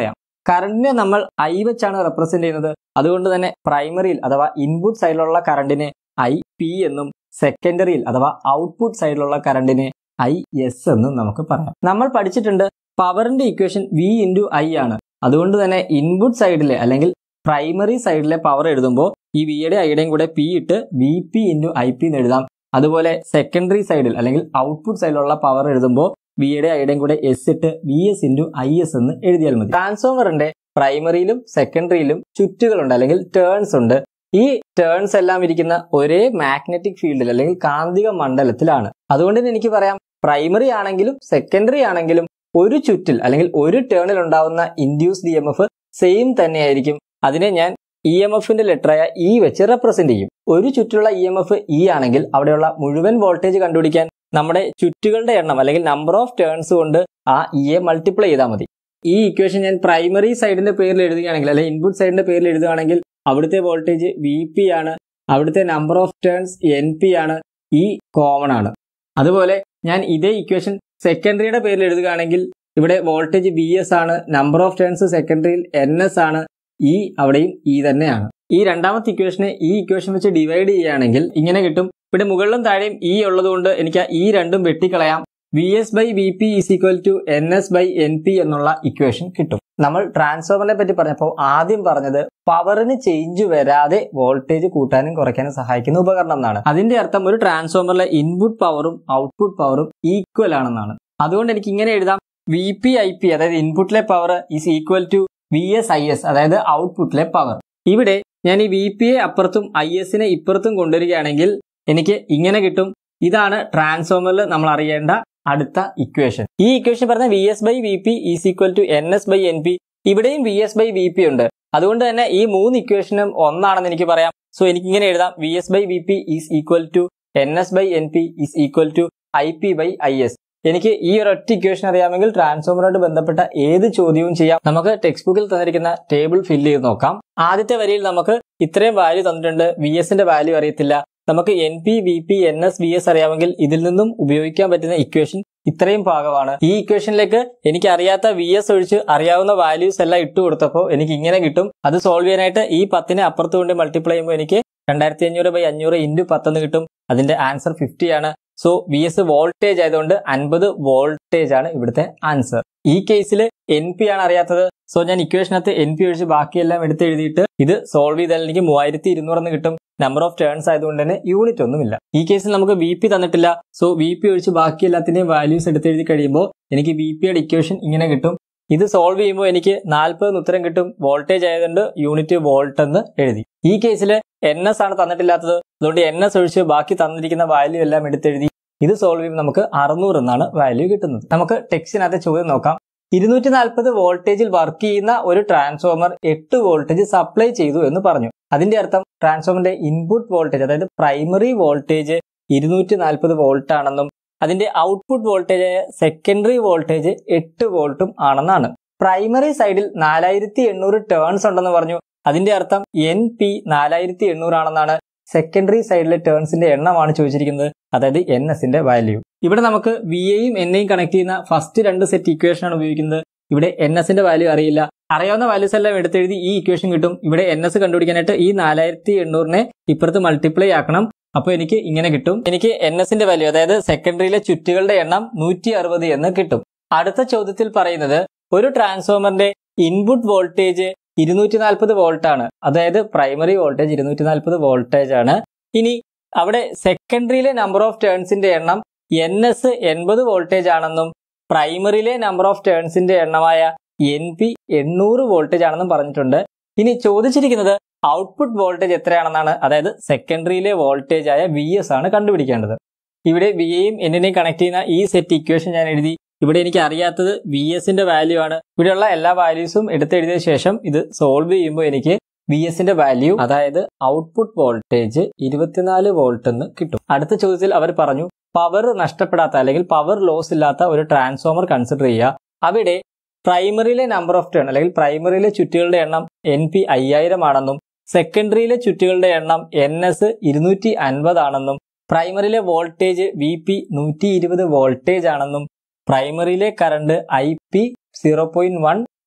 കറണ്ടിനെ നമ്മൾ ഐ വെച്ചാണ് റെപ്രസെന്റ് ചെയ്യുന്നത് അതുകൊണ്ട് തന്നെ പ്രൈമറിയിൽ അഥവാ ഇൻപുട്ട് സൈഡിലുള്ള കറണ്ടിനെ ഐ പി എന്നും സെക്കൻഡറിയിൽ അഥവാ ഔട്ട്പുട്ട് സൈഡിലുള്ള കറണ്ടിനെ ഐ എസ് എന്നും നമുക്ക് പറയാം നമ്മൾ പഠിച്ചിട്ടുണ്ട് പവറിന്റെ ഇക്വേഷൻ വി ഇൻറ്റു ഐ ആണ് അതുകൊണ്ട് തന്നെ ഇൻപുട്ട് സൈഡിലെ അല്ലെങ്കിൽ പ്രൈമറി സൈഡിലെ പവർ എഴുതുമ്പോൾ ഈ വിയുടെ ഐയുടെയും കൂടെ പി ഇട്ട് V P into I P എന്ന് എഴുതാം അതുപോലെ സെക്കൻഡറി സൈഡിൽ അല്ലെങ്കിൽ ഔട്ട്പുട്ട് സൈഡിലുള്ള പവർ എഴുതുമ്പോൾ വിയുടെ ഐയുടെയും കൂടെ എസ് ഇട്ട് V S into I S എന്ന് എഴുതിയാൽ മതി ട്രാൻസ്ഫോമറിന്റെ പ്രൈമറിയിലും സെക്കൻഡറിയിലും ചുറ്റുകളുണ്ട് അല്ലെങ്കിൽ ടേൺസ് ഉണ്ട് ഈ ടേൺസ് എല്ലാം ഇരിക്കുന്ന ഒരേ മാഗ്നറ്റിക് ഫീൽഡിൽ അല്ലെങ്കിൽ കാന്തിക മണ്ഡലത്തിലാണ് അതുകൊണ്ട് തന്നെ എനിക്ക് പറയാം പ്രൈമറി ആണെങ്കിലും സെക്കൻഡറി ആണെങ്കിലും ഒരു ചുറ്റിൽ അല്ലെങ്കിൽ ഒരു ടേണിൽ ഉണ്ടാവുന്ന induced E M F same തന്നെയായിരിക്കും അതിനെ ഞാൻ ഇ എം എഫിന്റെ ലെറ്ററായ ഇ വെച്ച് റെപ്രസെന്റ് ചെയ്യും ഒരു ചുറ്റുള്ള ഇ എം എഫ് ഇ ആണെങ്കിൽ അവിടെയുള്ള മുഴുവൻ വോൾട്ടേജ് കണ്ടുപിടിക്കാൻ നമ്മുടെ ചുറ്റുകളുടെ എണ്ണം അല്ലെങ്കിൽ നമ്പർ ഓഫ് ടേൺസ് കൊണ്ട് ആ ഇയെ മൾട്ടിപ്ലൈ ചെയ്താൽ മതി ഈ ഇക്വേഷൻ ഞാൻ പ്രൈമറി സൈഡിന്റെ പേരിൽ എഴുതുകയാണെങ്കിൽ അല്ലെങ്കിൽ ഇൻപുട്ട് സൈഡിന്റെ പേരിൽ എഴുതുകയാണെങ്കിൽ അവിടുത്തെ വോൾട്ടേജ് വി പി ആണ് അവിടുത്തെ number of turns N P ആണ് ഈ കോമൺ ആണ് അതുപോലെ ഞാൻ ഇതേ ഇക്വേഷൻ സെക്കൻഡറിയുടെ പേരിൽ എഴുതുകയാണെങ്കിൽ ഇവിടെ വോൾട്ടേജ് വി എസ് ആണ് നമ്പർ ഓഫ് ടേൺസ് സെക്കൻഡറിയിൽ എൻ എസ് ആണ് ഈ അവിടെയും ഇ തന്നെയാണ് ഈ രണ്ടാമത്തെ ഇക്വേഷനെ ഈ ഇക്വേഷൻ വെച്ച് ഡിവൈഡ് ചെയ്യുകയാണെങ്കിൽ ഇങ്ങനെ കിട്ടും ഇവിടെ മുകളിലും താഴെയും ഇ ഉള്ളതുകൊണ്ട് എനിക്ക് ഈ രണ്ടും വെട്ടിക്കളയാം V S by V P is equal to N S by N P എന്നുള്ള ഇക്വേഷൻ കിട്ടും നമ്മൾ ട്രാൻസ്ഫോമറിനെ പറ്റി പറഞ്ഞപ്പോൾ ആദ്യം പറഞ്ഞത് പവറിന് ചേഞ്ച് വരാതെ വോൾട്ടേജ് കൂട്ടാനും കുറയ്ക്കാനും സഹായിക്കുന്ന ഉപകരണം എന്നാണ് അതിന്റെ അർത്ഥം ഒരു ട്രാൻസ്ഫോമറിലെ ഇൻപുട്ട് പവറും ഔട്ട്പുട്ട് പവറും ഈക്വൽ ആണെന്നാണ് അതുകൊണ്ട് എനിക്ക് ഇങ്ങനെ എഴുതാം വി പി ഐ പി അതായത് ഇൻപുട്ടിലെ power is equal to V S I S അതായത് ഔട്ട്പുട്ടിലെ പവർ ഇവിടെ ഞാൻ ഈ വി പി എ അപ്പുറത്തും ഐ എസിനെ ഇപ്പുറത്തും കൊണ്ടുവരികയാണെങ്കിൽ എനിക്ക് ഇങ്ങനെ കിട്ടും ഇതാണ് ട്രാൻസ്ഫോമറിൽ നമ്മൾ അറിയേണ്ട അടുത്ത ഇക്വേഷൻ ഈ ഇക്വേഷൻ പറഞ്ഞ V S by V P is equal to N S by N P ഇവിടെയും V S by V P ഉണ്ട് അതുകൊണ്ട് തന്നെ ഈ മൂന്ന് ഇക്വേഷനും ഒന്നാണെന്ന് എനിക്ക് പറയാം സോ എനിക്ക് ഇങ്ങനെ എഴുതാം V S by V P is equal to N S by N P is equal to I P by I S എനിക്ക് ഈ ഒരു ഒറ്റ ഇക്വേഷൻ അറിയാമെങ്കിൽ ട്രാൻസ്ഫോമറുമായിട്ട് ബന്ധപ്പെട്ട ഏത് ചോദ്യവും ചെയ്യാം നമുക്ക് ടെക്സ്റ്റ് ബുക്കിൽ തന്നിരിക്കുന്ന ടേബിൾ ഫില്ല് ചെയ്ത് നോക്കാം ആദ്യത്തെ വരിയിൽ നമുക്ക് ഇത്രയും വാല്യൂ തന്നിട്ടുണ്ട് വി എസിന്റെ വാല്യൂ അറിയത്തില്ല നമുക്ക് N P V P N S V S അറിയാമെങ്കിൽ ഇതിൽ നിന്നും ഉപയോഗിക്കാൻ പറ്റുന്ന ഇക്വേഷൻ ഇത്രയും ഭാഗമാണ് ഈ ഇക്വേഷനിലേക്ക് എനിക്ക് അറിയാത്ത വി എസ് ഒഴിച്ച് അറിയാവുന്ന വാല്യൂസ് എല്ലാം ഇട്ട് കൊടുത്തപ്പോൾ എനിക്ക് ഇങ്ങനെ കിട്ടും അത് സോൾവ് ചെയ്യാനായിട്ട് ഈ പത്തിനെ അപ്പുറത്ത് കൊണ്ട് മൾട്ടിപ്ലൈ ചെയ്യുമ്പോൾ എനിക്ക് രണ്ടായിരത്തി അഞ്ഞൂറ് ബൈ അഞ്ഞൂറ് ഇൻറ്റു പത്തെന്ന് കിട്ടും അതിന്റെ ആൻസർ ഫിഫ്റ്റി ആണ് സോ വി എസ് വോൾട്ടേജ് ആയതുകൊണ്ട് അൻപത് വോൾട്ടേജ് ആണ് ഇവിടുത്തെ ആൻസർ ഈ കേസിൽ എൻ പി ആണ് അറിയാത്തത് സോ ഞാൻ ഇക്വേഷനകത്ത് എൻ പി ഒഴിച്ച് ബാക്കിയെല്ലാം എടുത്ത് എഴുതിയിട്ട് ഇത് സോൾവ് ചെയ്താൽ എനിക്ക് മൂവായിരത്തി ഇരുന്നൂറെന്ന് കിട്ടും നമ്പർ ഓഫ് ടേൺസ് ആയതുകൊണ്ട് തന്നെ യൂണിറ്റ് ഒന്നുമില്ല ഈ കേസിൽ നമുക്ക് വി പി തന്നിട്ടില്ല സോ വി പി ഒഴിച്ച് ബാക്കി എല്ലാത്തിന്റെയും വാല്യൂസ് എടുത്ത് എഴുതി കഴിയുമ്പോൾ എനിക്ക് വി പിയുടെ ഇക്വേഷൻ ഇങ്ങനെ കിട്ടും ഇത് സോൾവ് ചെയ്യുമ്പോൾ എനിക്ക് നാൽപ്പത് ഉത്തരം കിട്ടും വോൾട്ടേജ് ആയതുകൊണ്ട് യൂണിറ്റ് വോൾട്ട് എന്ന് എഴുതി ഈ കേസിൽ എൻ എസ് ആണ് തന്നിട്ടില്ലാത്തത് അതുകൊണ്ട് എൻ എസ് ഒഴിച്ച് ബാക്കി തന്നിരിക്കുന്ന വാല്യൂ എല്ലാം എടുത്തെഴുതി ഇത് സോൾവ് ചെയ്യുമ്പോൾ നമുക്ക് അറുന്നൂറ് എന്നാണ് വാല്യൂ കിട്ടുന്നത് നമുക്ക് ടെക്സ്റ്റിനകത്ത് ചോദ്യം നോക്കാം ഇരുന്നൂറ്റി നാൽപ്പത് വോൾട്ടേജിൽ വർക്ക് ചെയ്യുന്ന ഒരു ട്രാൻസ്ഫോമർ എട്ട് വോൾട്ടേജ് സപ്ലൈ ചെയ്തു എന്ന് പറഞ്ഞു അതിന്റെ അർത്ഥം ട്രാൻസ്ഫോമറിന്റെ ഇൻപുട്ട് വോൾട്ടേജ് അതായത് പ്രൈമറി വോൾട്ടേജ് ഇരുന്നൂറ്റി നാൽപ്പത് വോൾട്ട് ആണെന്നും അതിന്റെ ഔട്ട്പുട്ട് വോൾട്ടേജ് സെക്കൻഡറി വോൾട്ടേജ് എട്ട് വോൾട്ടും ആണെന്നാണ് പ്രൈമറി സൈഡിൽ നാലായിരത്തി എണ്ണൂറ് ടേൺസ് ഉണ്ടെന്ന് പറഞ്ഞു അതിന്റെ അർത്ഥം എൻ പി നാലായിരത്തി എണ്ണൂറ് ആണെന്നാണ് സെക്കൻഡറി സൈഡിലെ ടേൺസിന്റെ എണ്ണമാണ് ചോദിച്ചിരിക്കുന്നത് അതായത് എൻ എസിന്റെ വാല്യൂ ഇവിടെ നമുക്ക് വി എയും എൻ എയും കണക്ട് ചെയ്യുന്ന ഫസ്റ്റ് രണ്ട് സെറ്റ് ഇക്വേഷൻ ആണ് ഉപയോഗിക്കുന്നത് ഇവിടെ എൻ എസിന്റെ വാല്യൂ അറിയില്ല അറിയാവുന്ന വാല്യൂസ് എല്ലാം എടുത്തെഴുതി ഈ ഇക്വേഷൻ കിട്ടും ഇവിടെ എൻ എസ് കണ്ടുപിടിക്കാനായിട്ട് ഈ നാലായിരത്തി എണ്ണൂറിനെ ഇപ്പുറത്ത് മൾട്ടിപ്ലൈ ആക്കണം അപ്പോൾ എനിക്ക് ഇങ്ങനെ കിട്ടും എനിക്ക് എൻ എസിന്റെ വാല്യൂ അതായത് സെക്കൻഡറിയിലെ ചുറ്റുകളുടെ എണ്ണം നൂറ്റി അറുപത് എന്ന് കിട്ടും അടുത്ത ചോദ്യത്തിൽ പറയുന്നത് ഒരു ട്രാൻസ്ഫോമറിന്റെ ഇൻപുട്ട് വോൾട്ടേജ് ഇരുന്നൂറ്റി നാൽപ്പത് വോൾട്ട് ആണ് അതായത് പ്രൈമറി വോൾട്ടേജ് ഇരുന്നൂറ്റി നാൽപ്പത് വോൾട്ടേജ് ആണ് ഇനി അവിടെ സെക്കൻഡറിയിലെ നമ്പർ ഓഫ് ടേൺസിന്റെ എണ്ണം എൻ എസ് എൺപത് വോൾട്ടേജ് ആണെന്നും പ്രൈമറിയിലെ നമ്പർ ഓഫ് ടേൺസിന്റെ എണ്ണമായ എൻ പി എണ്ണൂറ് വോൾട്ടേജ് ആണെന്നും പറഞ്ഞിട്ടുണ്ട് ഇനി ചോദിച്ചിരിക്കുന്നത് ഔട്ട്പുട്ട് വോൾട്ടേജ് എത്രയാണെന്നാണ് അതായത് സെക്കൻഡറിയിലെ വോൾട്ടേജ് ആയ വി എസ് ആണ് കണ്ടുപിടിക്കേണ്ടത് ഇവിടെ വി എയും എന്നിനെയും കണക്ട് ചെയ്യുന്ന ഈ സെറ്റ് ഇക്വേഷൻ ഞാൻ എഴുതി ഇവിടെ എനിക്ക് അറിയാത്തത് വി എസിന്റെ വാല്യൂ ആണ് ഇവിടെയുള്ള എല്ലാ വാല്യൂസും എടുത്തെഴുതിയ ശേഷം ഇത് സോൾവ് ചെയ്യുമ്പോൾ എനിക്ക് വി എസിന്റെ വാല്യൂ അതായത് ഔട്ട്പുട്ട് വോൾട്ടേജ് ഇരുപത്തിനാല് വോൾട്ട് എന്ന് കിട്ടും അടുത്ത ചോദ്യത്തിൽ അവർ പറഞ്ഞു പവർ നഷ്ടപ്പെടാത്ത അല്ലെങ്കിൽ പവർ ലോസ് ഇല്ലാത്ത ഒരു ട്രാൻസ്ഫോമർ കൺസിഡർ ചെയ്യുക അവിടെ പ്രൈമറിയിലെ നമ്പർ ഓഫ് ടേൺ അല്ലെങ്കിൽ പ്രൈമറിയിലെ ചുറ്റുകളുടെ എണ്ണം എൻ പി അയ്യായിരം ആണെന്നും സെക്കൻഡറിയിലെ ചുറ്റുകളുടെ എണ്ണം എൻ എസ് ഇരുന്നൂറ്റി അൻപതാണെന്നും പ്രൈമറിയിലെ വോൾട്ടേജ് വി പി നൂറ്റി ഇരുപത് വോൾട്ടേജ് ആണെന്നും പ്രൈമറിയിലെ current I P zero point one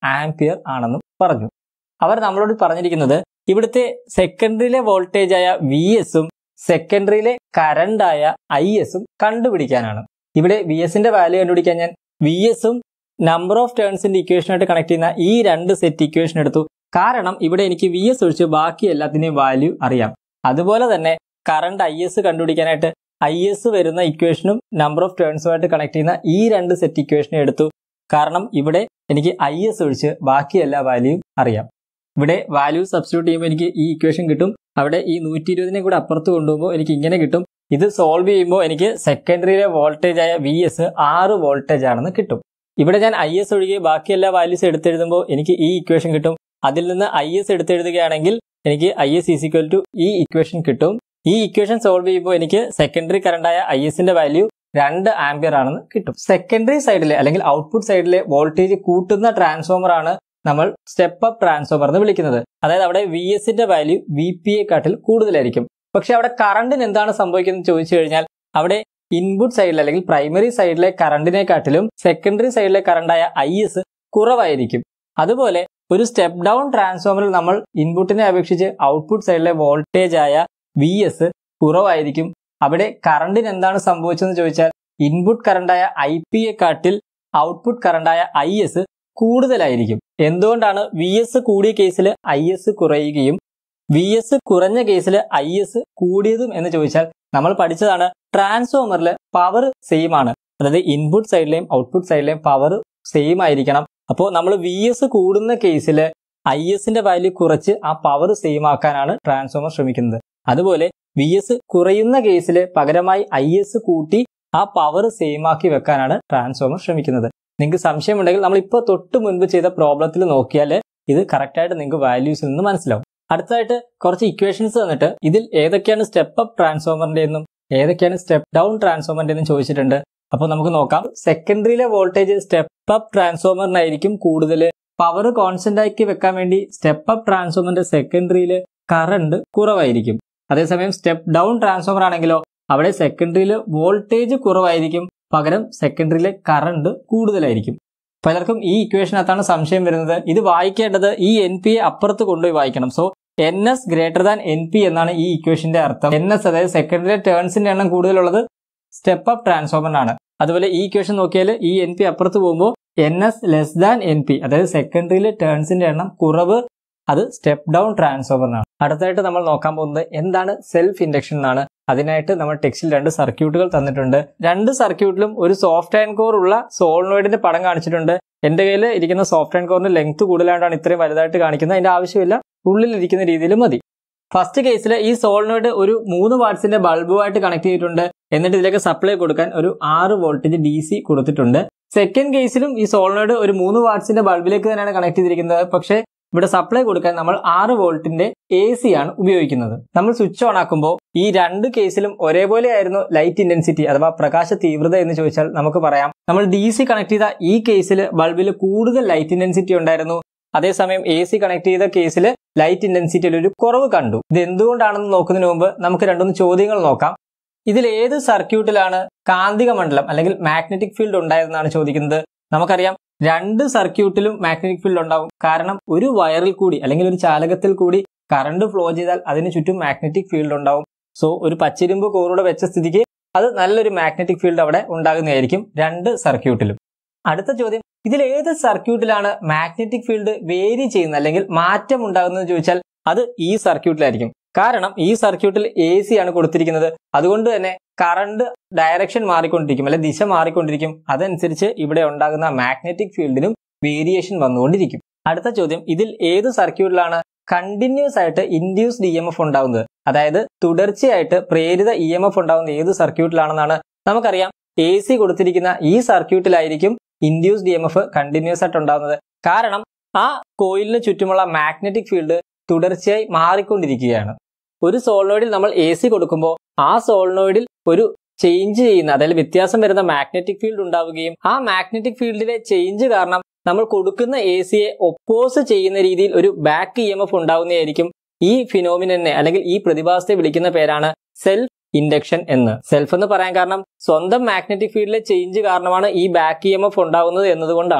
ampere ആണെന്നും പറഞ്ഞു അവർ നമ്മളോട് പറഞ്ഞിരിക്കുന്നത് ഇവിടുത്തെ സെക്കൻഡറിയിലെ വോൾട്ടേജ് ആയ വി എസും സെക്കൻഡറിയിലെ കറണ്ടായ ഐ എസും കണ്ടുപിടിക്കാനാണ് ഇവിടെ വി എസിന്റെ വാല്യൂ കണ്ടുപിടിക്കാൻ ഞാൻ വി എസും നമ്പർ ഓഫ് ടേൺസിന്റെ ഇക്വേഷനായിട്ട് കണക്ട് ചെയ്യുന്ന ഈ രണ്ട് സെറ്റ് ഇക്വേഷൻ എടുത്തു കാരണം ഇവിടെ എനിക്ക് വി എസ് ഒഴിച്ച് ബാക്കി എല്ലാത്തിന്റെയും വാല്യൂ അറിയാം അതുപോലെ തന്നെ കറണ്ട് ഐ എസ് കണ്ടുപിടിക്കാനായിട്ട് ഐ എസ് വരുന്ന ഇക്വേഷനും നമ്പർ ഓഫ് ടേൺസുമായിട്ട് കണക്ട് ചെയ്യുന്ന ഈ രണ്ട് സെറ്റ് ഇക്വേഷനും എടുത്തു കാരണം ഇവിടെ എനിക്ക് ഐ എസ് ഒഴിച്ച് ബാക്കി എല്ലാ വാല്യൂയും അറിയാം ഇവിടെ വാല്യൂ സബ്സ്റ്റിറ്റ്യൂട്ട് ചെയ്യുമ്പോൾ എനിക്ക് ഈ ഇക്വേഷൻ കിട്ടും അവിടെ ഈ നൂറ്റി ഇരുപതിനെ കൂടെ അപ്പുറത്ത് കൊണ്ടുപോകുമ്പോൾ എനിക്ക് ഇങ്ങനെ കിട്ടും ഇത് സോൾവ് ചെയ്യുമ്പോൾ എനിക്ക് സെക്കൻഡറിയിലെ വോൾട്ടേജ് ആയ വി എസ് ആറ് വോൾട്ടേജ് ആണെന്ന് കിട്ടും ഇവിടെ ഞാൻ ഐ എസ് ഒഴികെ ബാക്കി എല്ലാ വാല്യൂസ് എടുത്തെഴുതുമ്പോൾ എനിക്ക് ഈ ഇക്വേഷൻ കിട്ടും അതിൽ നിന്ന് ഐ എസ് എടുത്തെഴുതുകയാണെങ്കിൽ എനിക്ക് I S is equal to ഈ ഇക്വേഷൻ കിട്ടും ഈ ഇക്വേഷൻ സോൾവ് ചെയ്യുമ്പോൾ എനിക്ക് സെക്കൻഡറി കറണ്ടായ ഐ എസിന്റെ വാല്യൂ രണ്ട് ആംപിയർ ആണെന്ന് കിട്ടും സെക്കൻഡറി സൈഡിലെ അല്ലെങ്കിൽ ഔട്ട്പുട്ട് സൈഡിലെ വോൾട്ടേജ് കൂട്ടുന്ന ട്രാൻസ്ഫോമർ ആണ് നമ്മൾ സ്റ്റെപ്പ് അപ്പ് ട്രാൻസ്ഫോമർ എന്ന് വിളിക്കുന്നത് അതായത് അവിടെ വി എസിന്റെ വാല്യൂ വി പി എക്കാട്ടിൽ കൂടുതലായിരിക്കും പക്ഷെ അവിടെ കറണ്ടിന് എന്താണ് സംഭവിക്കുന്നത് ചോദിച്ചു കഴിഞ്ഞാൽ അവിടെ ഇൻപുട്ട് സൈഡിൽ അല്ലെങ്കിൽ പ്രൈമറി സൈഡിലെ കറണ്ടിനെക്കാട്ടിലും സെക്കൻഡറി സൈഡിലെ കറണ്ടായ ഐ എസ് കുറവായിരിക്കും അതുപോലെ ഒരു സ്റ്റെപ്പ് ഡൗൺ ട്രാൻസ്ഫോമറിൽ നമ്മൾ ഇൻപുട്ടിനെ അപേക്ഷിച്ച് ഔട്ട്പുട്ട് സൈഡിലെ വോൾട്ടേജ് ആയ വി എസ് കുറവായിരിക്കും അവിടെ കറണ്ടിന് എന്താണ് സംഭവിച്ചതെന്ന് ചോദിച്ചാൽ ഇൻപുട്ട് കറണ്ടായ ഐ പി എക്കാട്ടിൽ ഔട്ട്പുട്ട് കറണ്ടായ ഐ എസ് കൂടുതലായിരിക്കും എന്തുകൊണ്ടാണ് വി എസ് കൂടിയ കേസിൽ ഐ എസ് കുറയുകയും വി എസ് കുറഞ്ഞ കേസിൽ ഐ എസ് കൂടിയതും എന്ന് ചോദിച്ചാൽ നമ്മൾ പഠിച്ചതാണ് ട്രാൻസ്ഫോമറിൽ പവർ സെയിം ആണ് അതായത് ഇൻപുട്ട് സൈഡിലെയും ഔട്ട്പുട്ട് സൈഡിലെയും പവർ സെയിം ആയിരിക്കണം അപ്പോൾ നമ്മൾ വി എസ് കൂടുന്ന കേസിൽ ഐ എസിന്റെ വാല്യൂ കുറച്ച് ആ പവർ സെയിം ആക്കാനാണ് ട്രാൻസ്ഫോമർ ശ്രമിക്കുന്നത് അതുപോലെ വി എസ് കുറയുന്ന കേസിൽ പകരമായി ഐ എസ് കൂട്ടി ആ പവർ സെയിം ആക്കി വെക്കാനാണ് ട്രാൻസ്ഫോമർ ശ്രമിക്കുന്നത് നിങ്ങൾക്ക് സംശയമുണ്ടെങ്കിൽ നമ്മൾ ഇപ്പോൾ തൊട്ട് മുൻപ് ചെയ്ത പ്രോബ്ലത്തിൽ നോക്കിയാൽ ഇത് കറക്റ്റായിട്ട് നിങ്ങൾക്ക് വാല്യൂസിൽ നിന്ന് മനസ്സിലാവും അടുത്തതായിട്ട് കുറച്ച് ഇക്വേഷൻസ് തന്നിട്ട് ഇതിൽ ഏതൊക്കെയാണ് സ്റ്റെപ്പ് അപ്പ് ട്രാൻസ്ഫോമറിന്റെ എന്നും ഏതൊക്കെയാണ് സ്റ്റെപ്പ് ഡൗൺ ട്രാൻസ്ഫോമറിന്റെ എന്നും ചോദിച്ചിട്ടുണ്ട് അപ്പോൾ നമുക്ക് നോക്കാം സെക്കൻഡറിയിലെ വോൾട്ടേജ് സ്റ്റെപ്പ് അപ്പ് ട്രാൻസ്ഫോമറിനായിരിക്കും കൂടുതൽ പവർ കോൺസ്റ്റന്റ് ആക്കി വെക്കാൻ വേണ്ടി സ്റ്റെപ്പ് അപ്പ് ട്രാൻസ്ഫോമറിന്റെ സെക്കൻഡറിയിൽ കറണ്ട് കുറവായിരിക്കും അതേസമയം സ്റ്റെപ്പ് ഡൗൺ ട്രാൻസ്ഫോമർ ആണെങ്കിലോ അവിടെ സെക്കൻഡറിയിൽ വോൾട്ടേജ് കുറവായിരിക്കും പകരം സെക്കൻഡറിയിലെ കറണ്ട് കൂടുതലായിരിക്കും പലർക്കും ഈ ഇക്വേഷനകത്താണ് സംശയം വരുന്നത് ഇത് വായിക്കേണ്ടത് ഈ എൻ പി അപ്പുറത്ത് കൊണ്ടുപോയി വായിക്കണം so N S greater than N P എന്നാണ് ഈ ഇക്വേഷന്റെ അർത്ഥം എൻ എസ് അതായത് സെക്കൻഡറി ടേൺസിന്റെ എണ്ണം കൂടുതലുള്ളത് സ്റ്റെപ്പ് അപ്പ് ട്രാൻസ്ഫോമറിനാണ് അതുപോലെ ഈ ഇക്വേഷൻ നോക്കിയാൽ ഈ എൻ പി അപ്പുറത്ത് പോകുമ്പോൾ N S less than N P അതായത് സെക്കൻഡറിയിലെ ടേൺസിന്റെ എണ്ണം കുറവ് അത് സ്റ്റെപ്പ് ഡൗൺ ട്രാൻസ്ഫോമറിനാണ് അടുത്തായിട്ട് നമ്മൾ നോക്കാൻ പോകുന്നത് എന്താണ് സെൽഫ് ഇൻഡക്ഷൻ എന്നാണ് അതിനായിട്ട് നമ്മൾ ടെക്സ്റ്റിൽ രണ്ട് സർക്യൂട്ടുകൾ തന്നിട്ടുണ്ട് രണ്ട് സർക്യൂട്ടിലും ഒരു സോഫ്റ്റ് ആൻഡ് കോർ ഉള്ള സോൾനോയിഡിന്റെ പടം കാണിച്ചിട്ടുണ്ട് എന്റെ കയ്യിൽ ഇരിക്കുന്ന സോഫ്റ്റ് ആൻഡ് കോറിന്റെ ലെങ്ത് കൂടുതലായിട്ടാണ് ഇത്രയും വലുതായിട്ട് കാണിക്കുന്നത് അതിന്റെ ആവശ്യമില്ല ഉള്ളിലിരിക്കുന്ന രീതിയിൽ മതി ഫസ്റ്റ് കേസിൽ ഈ സോൾനോയിഡ് ഒരു മൂന്ന് വാട്ട്സിന്റെ ബൾബുമായിട്ട് കണക്ട് ചെയ്തിട്ടുണ്ട് എന്നിട്ട് ഇതിലേക്ക് സപ്ലൈ കൊടുക്കാൻ ഒരു ആറ് വോൾട്ടേജ് ഡി സി കൊടുത്തിട്ടുണ്ട് സെക്കൻഡ് കേസിലും ഈ സോൾനോയിഡ് ഒരു മൂന്ന് വാട്ട്സിന്റെ ബൾബിലേക്ക് തന്നെയാണ് കണക്ട് ചെയ്തിരിക്കുന്നത് പക്ഷേ ഇവിടെ സപ്ലൈ കൊടുക്കാൻ നമ്മൾ ആറ് വോൾട്ടിന്റെ എ സി ആണ് ഉപയോഗിക്കുന്നത് നമ്മൾ സ്വിച്ച് ഓൺ ആക്കുമ്പോൾ ഈ രണ്ട് കേസിലും ഒരേപോലെ ആയിരുന്നു ലൈറ്റ് ഇന്റൻസിറ്റി അഥവാ പ്രകാശ തീവ്രത എന്ന് ചോദിച്ചാൽ നമുക്ക് പറയാം നമ്മൾ ഡി സി കണക്ട് ചെയ്ത ഈ കേസിൽ ബൾബിൽ കൂടുതൽ ലൈറ്റ് ഇന്റൻസിറ്റി ഉണ്ടായിരുന്നു അതേസമയം എ സി കണക്ട് ചെയ്ത കേസിൽ ലൈറ്റ് ഇന്റൻസിറ്റിയിൽ ഒരു കുറവ് കണ്ടു ഇത് എന്തുകൊണ്ടാണെന്ന് നോക്കുന്നതിന് മുമ്പ് നമുക്ക് രണ്ടൊന്ന് ചോദ്യങ്ങൾ നോക്കാം ഇതിൽ ഏത് സർക്യൂട്ടിലാണ് കാന്തിക മണ്ഡലം അല്ലെങ്കിൽ മാഗ്നറ്റിക് ഫീൽഡ് ഉണ്ടായതെന്നാണ് ചോദിക്കുന്നത് നമുക്കറിയാം രണ്ട് സർക്യൂട്ടിലും മാഗ്നറ്റിക് ഫീൽഡ് ഉണ്ടാവും കാരണം ഒരു വയറിൽ കൂടി അല്ലെങ്കിൽ ഒരു ചാലകത്തിൽ കൂടി കറണ്ട് ഫ്ലോ ചെയ്താൽ അതിന് ചുറ്റും മാഗ്നറ്റിക് ഫീൽഡ് ഉണ്ടാവും സോ ഒരു പച്ചിരുമ്പ് കോറൂടെ വെച്ച സ്ഥിതിക്ക് അത് നല്ലൊരു മാഗ്നറ്റിക് ഫീൽഡ് അവിടെ ഉണ്ടാകുന്നതായിരിക്കും രണ്ട് സർക്യൂട്ടിലും അടുത്ത ചോദ്യം ഇതിൽ ഏത് സർക്യൂട്ടിലാണ് മാഗ്നറ്റിക് ഫീൽഡ് വേരി ചെയ്യുന്നത് അല്ലെങ്കിൽ മാറ്റം ഉണ്ടാകുന്നത് ചോദിച്ചാൽ അത് ഈ സർക്യൂട്ടിലായിരിക്കും കാരണം ഈ സർക്യൂട്ടിൽ എ സി ആണ് കൊടുത്തിരിക്കുന്നത് അതുകൊണ്ട് തന്നെ കറണ്ട് ഡയറക്ഷൻ മാറിക്കൊണ്ടിരിക്കും അല്ലെ ദിശ മാറിക്കൊണ്ടിരിക്കും അതനുസരിച്ച് ഇവിടെ ഉണ്ടാകുന്ന മാഗ്നറ്റിക് ഫീൽഡിനും വേരിയേഷൻ വന്നുകൊണ്ടിരിക്കും അടുത്ത ചോദ്യം ഇതിൽ ഏത് സർക്യൂട്ടിലാണ് കണ്ടിന്യൂസ് ആയിട്ട് ഇൻഡ്യൂസ്ഡ് ഇ എം എഫ് ഉണ്ടാകുന്നത് അതായത് തുടർച്ചയായിട്ട് പ്രേരിത ഇ എം എഫ് ഉണ്ടാകുന്ന ഏത് സർക്യൂട്ടിലാണെന്നാണ് നമുക്കറിയാം എ സി കൊടുത്തിരിക്കുന്ന ഈ സർക്യൂട്ടിലായിരിക്കും induced E M F continuous ആയിട്ട് ഉണ്ടാകുന്നത് കാരണം ആ കോയിലിന് ചുറ്റുമുള്ള മാഗ്നറ്റിക് ഫീൽഡ് തുടർച്ചയായി മാറിക്കൊണ്ടിരിക്കുകയാണ് ഒരു സോൾനോയിഡിൽ നമ്മൾ എ സി കൊടുക്കുമ്പോൾ ആ സോൾനോയിഡിൽ ഒരു ചേഞ്ച് ചെയ്യുന്ന അതായത് വ്യത്യാസം വരുന്ന മാഗ്നറ്റിക് ഫീൽഡ് ഉണ്ടാവുകയും ആ മാഗ്നറ്റിക് ഫീൽഡിലെ ചേഞ്ച് കാരണം നമ്മൾ കൊടുക്കുന്ന എ സിയെ ഒപ്പോസ് ചെയ്യുന്ന രീതിയിൽ ഒരു ബാക്ക് ഇ എം എഫ് ഉണ്ടാവുന്നതായിരിക്കും ഈ ഫിനോമിനെ അല്ലെങ്കിൽ ഈ പ്രതിഭാസത്തെ വിളിക്കുന്ന പേരാണ് സെൽഫ് ഇൻഡക്ഷൻ എന്ന് സെൽഫ് എന്ന് പറയാൻ കാരണം സ്വന്തം മാഗ്നറ്റിക് ഫീൽഡിലെ ചേഞ്ച് കാരണമാണ് ഈ ബാക്ക് ഇ എം എഫ് ഉണ്ടാകുന്നത് എന്നതുകൊണ്ടാണ്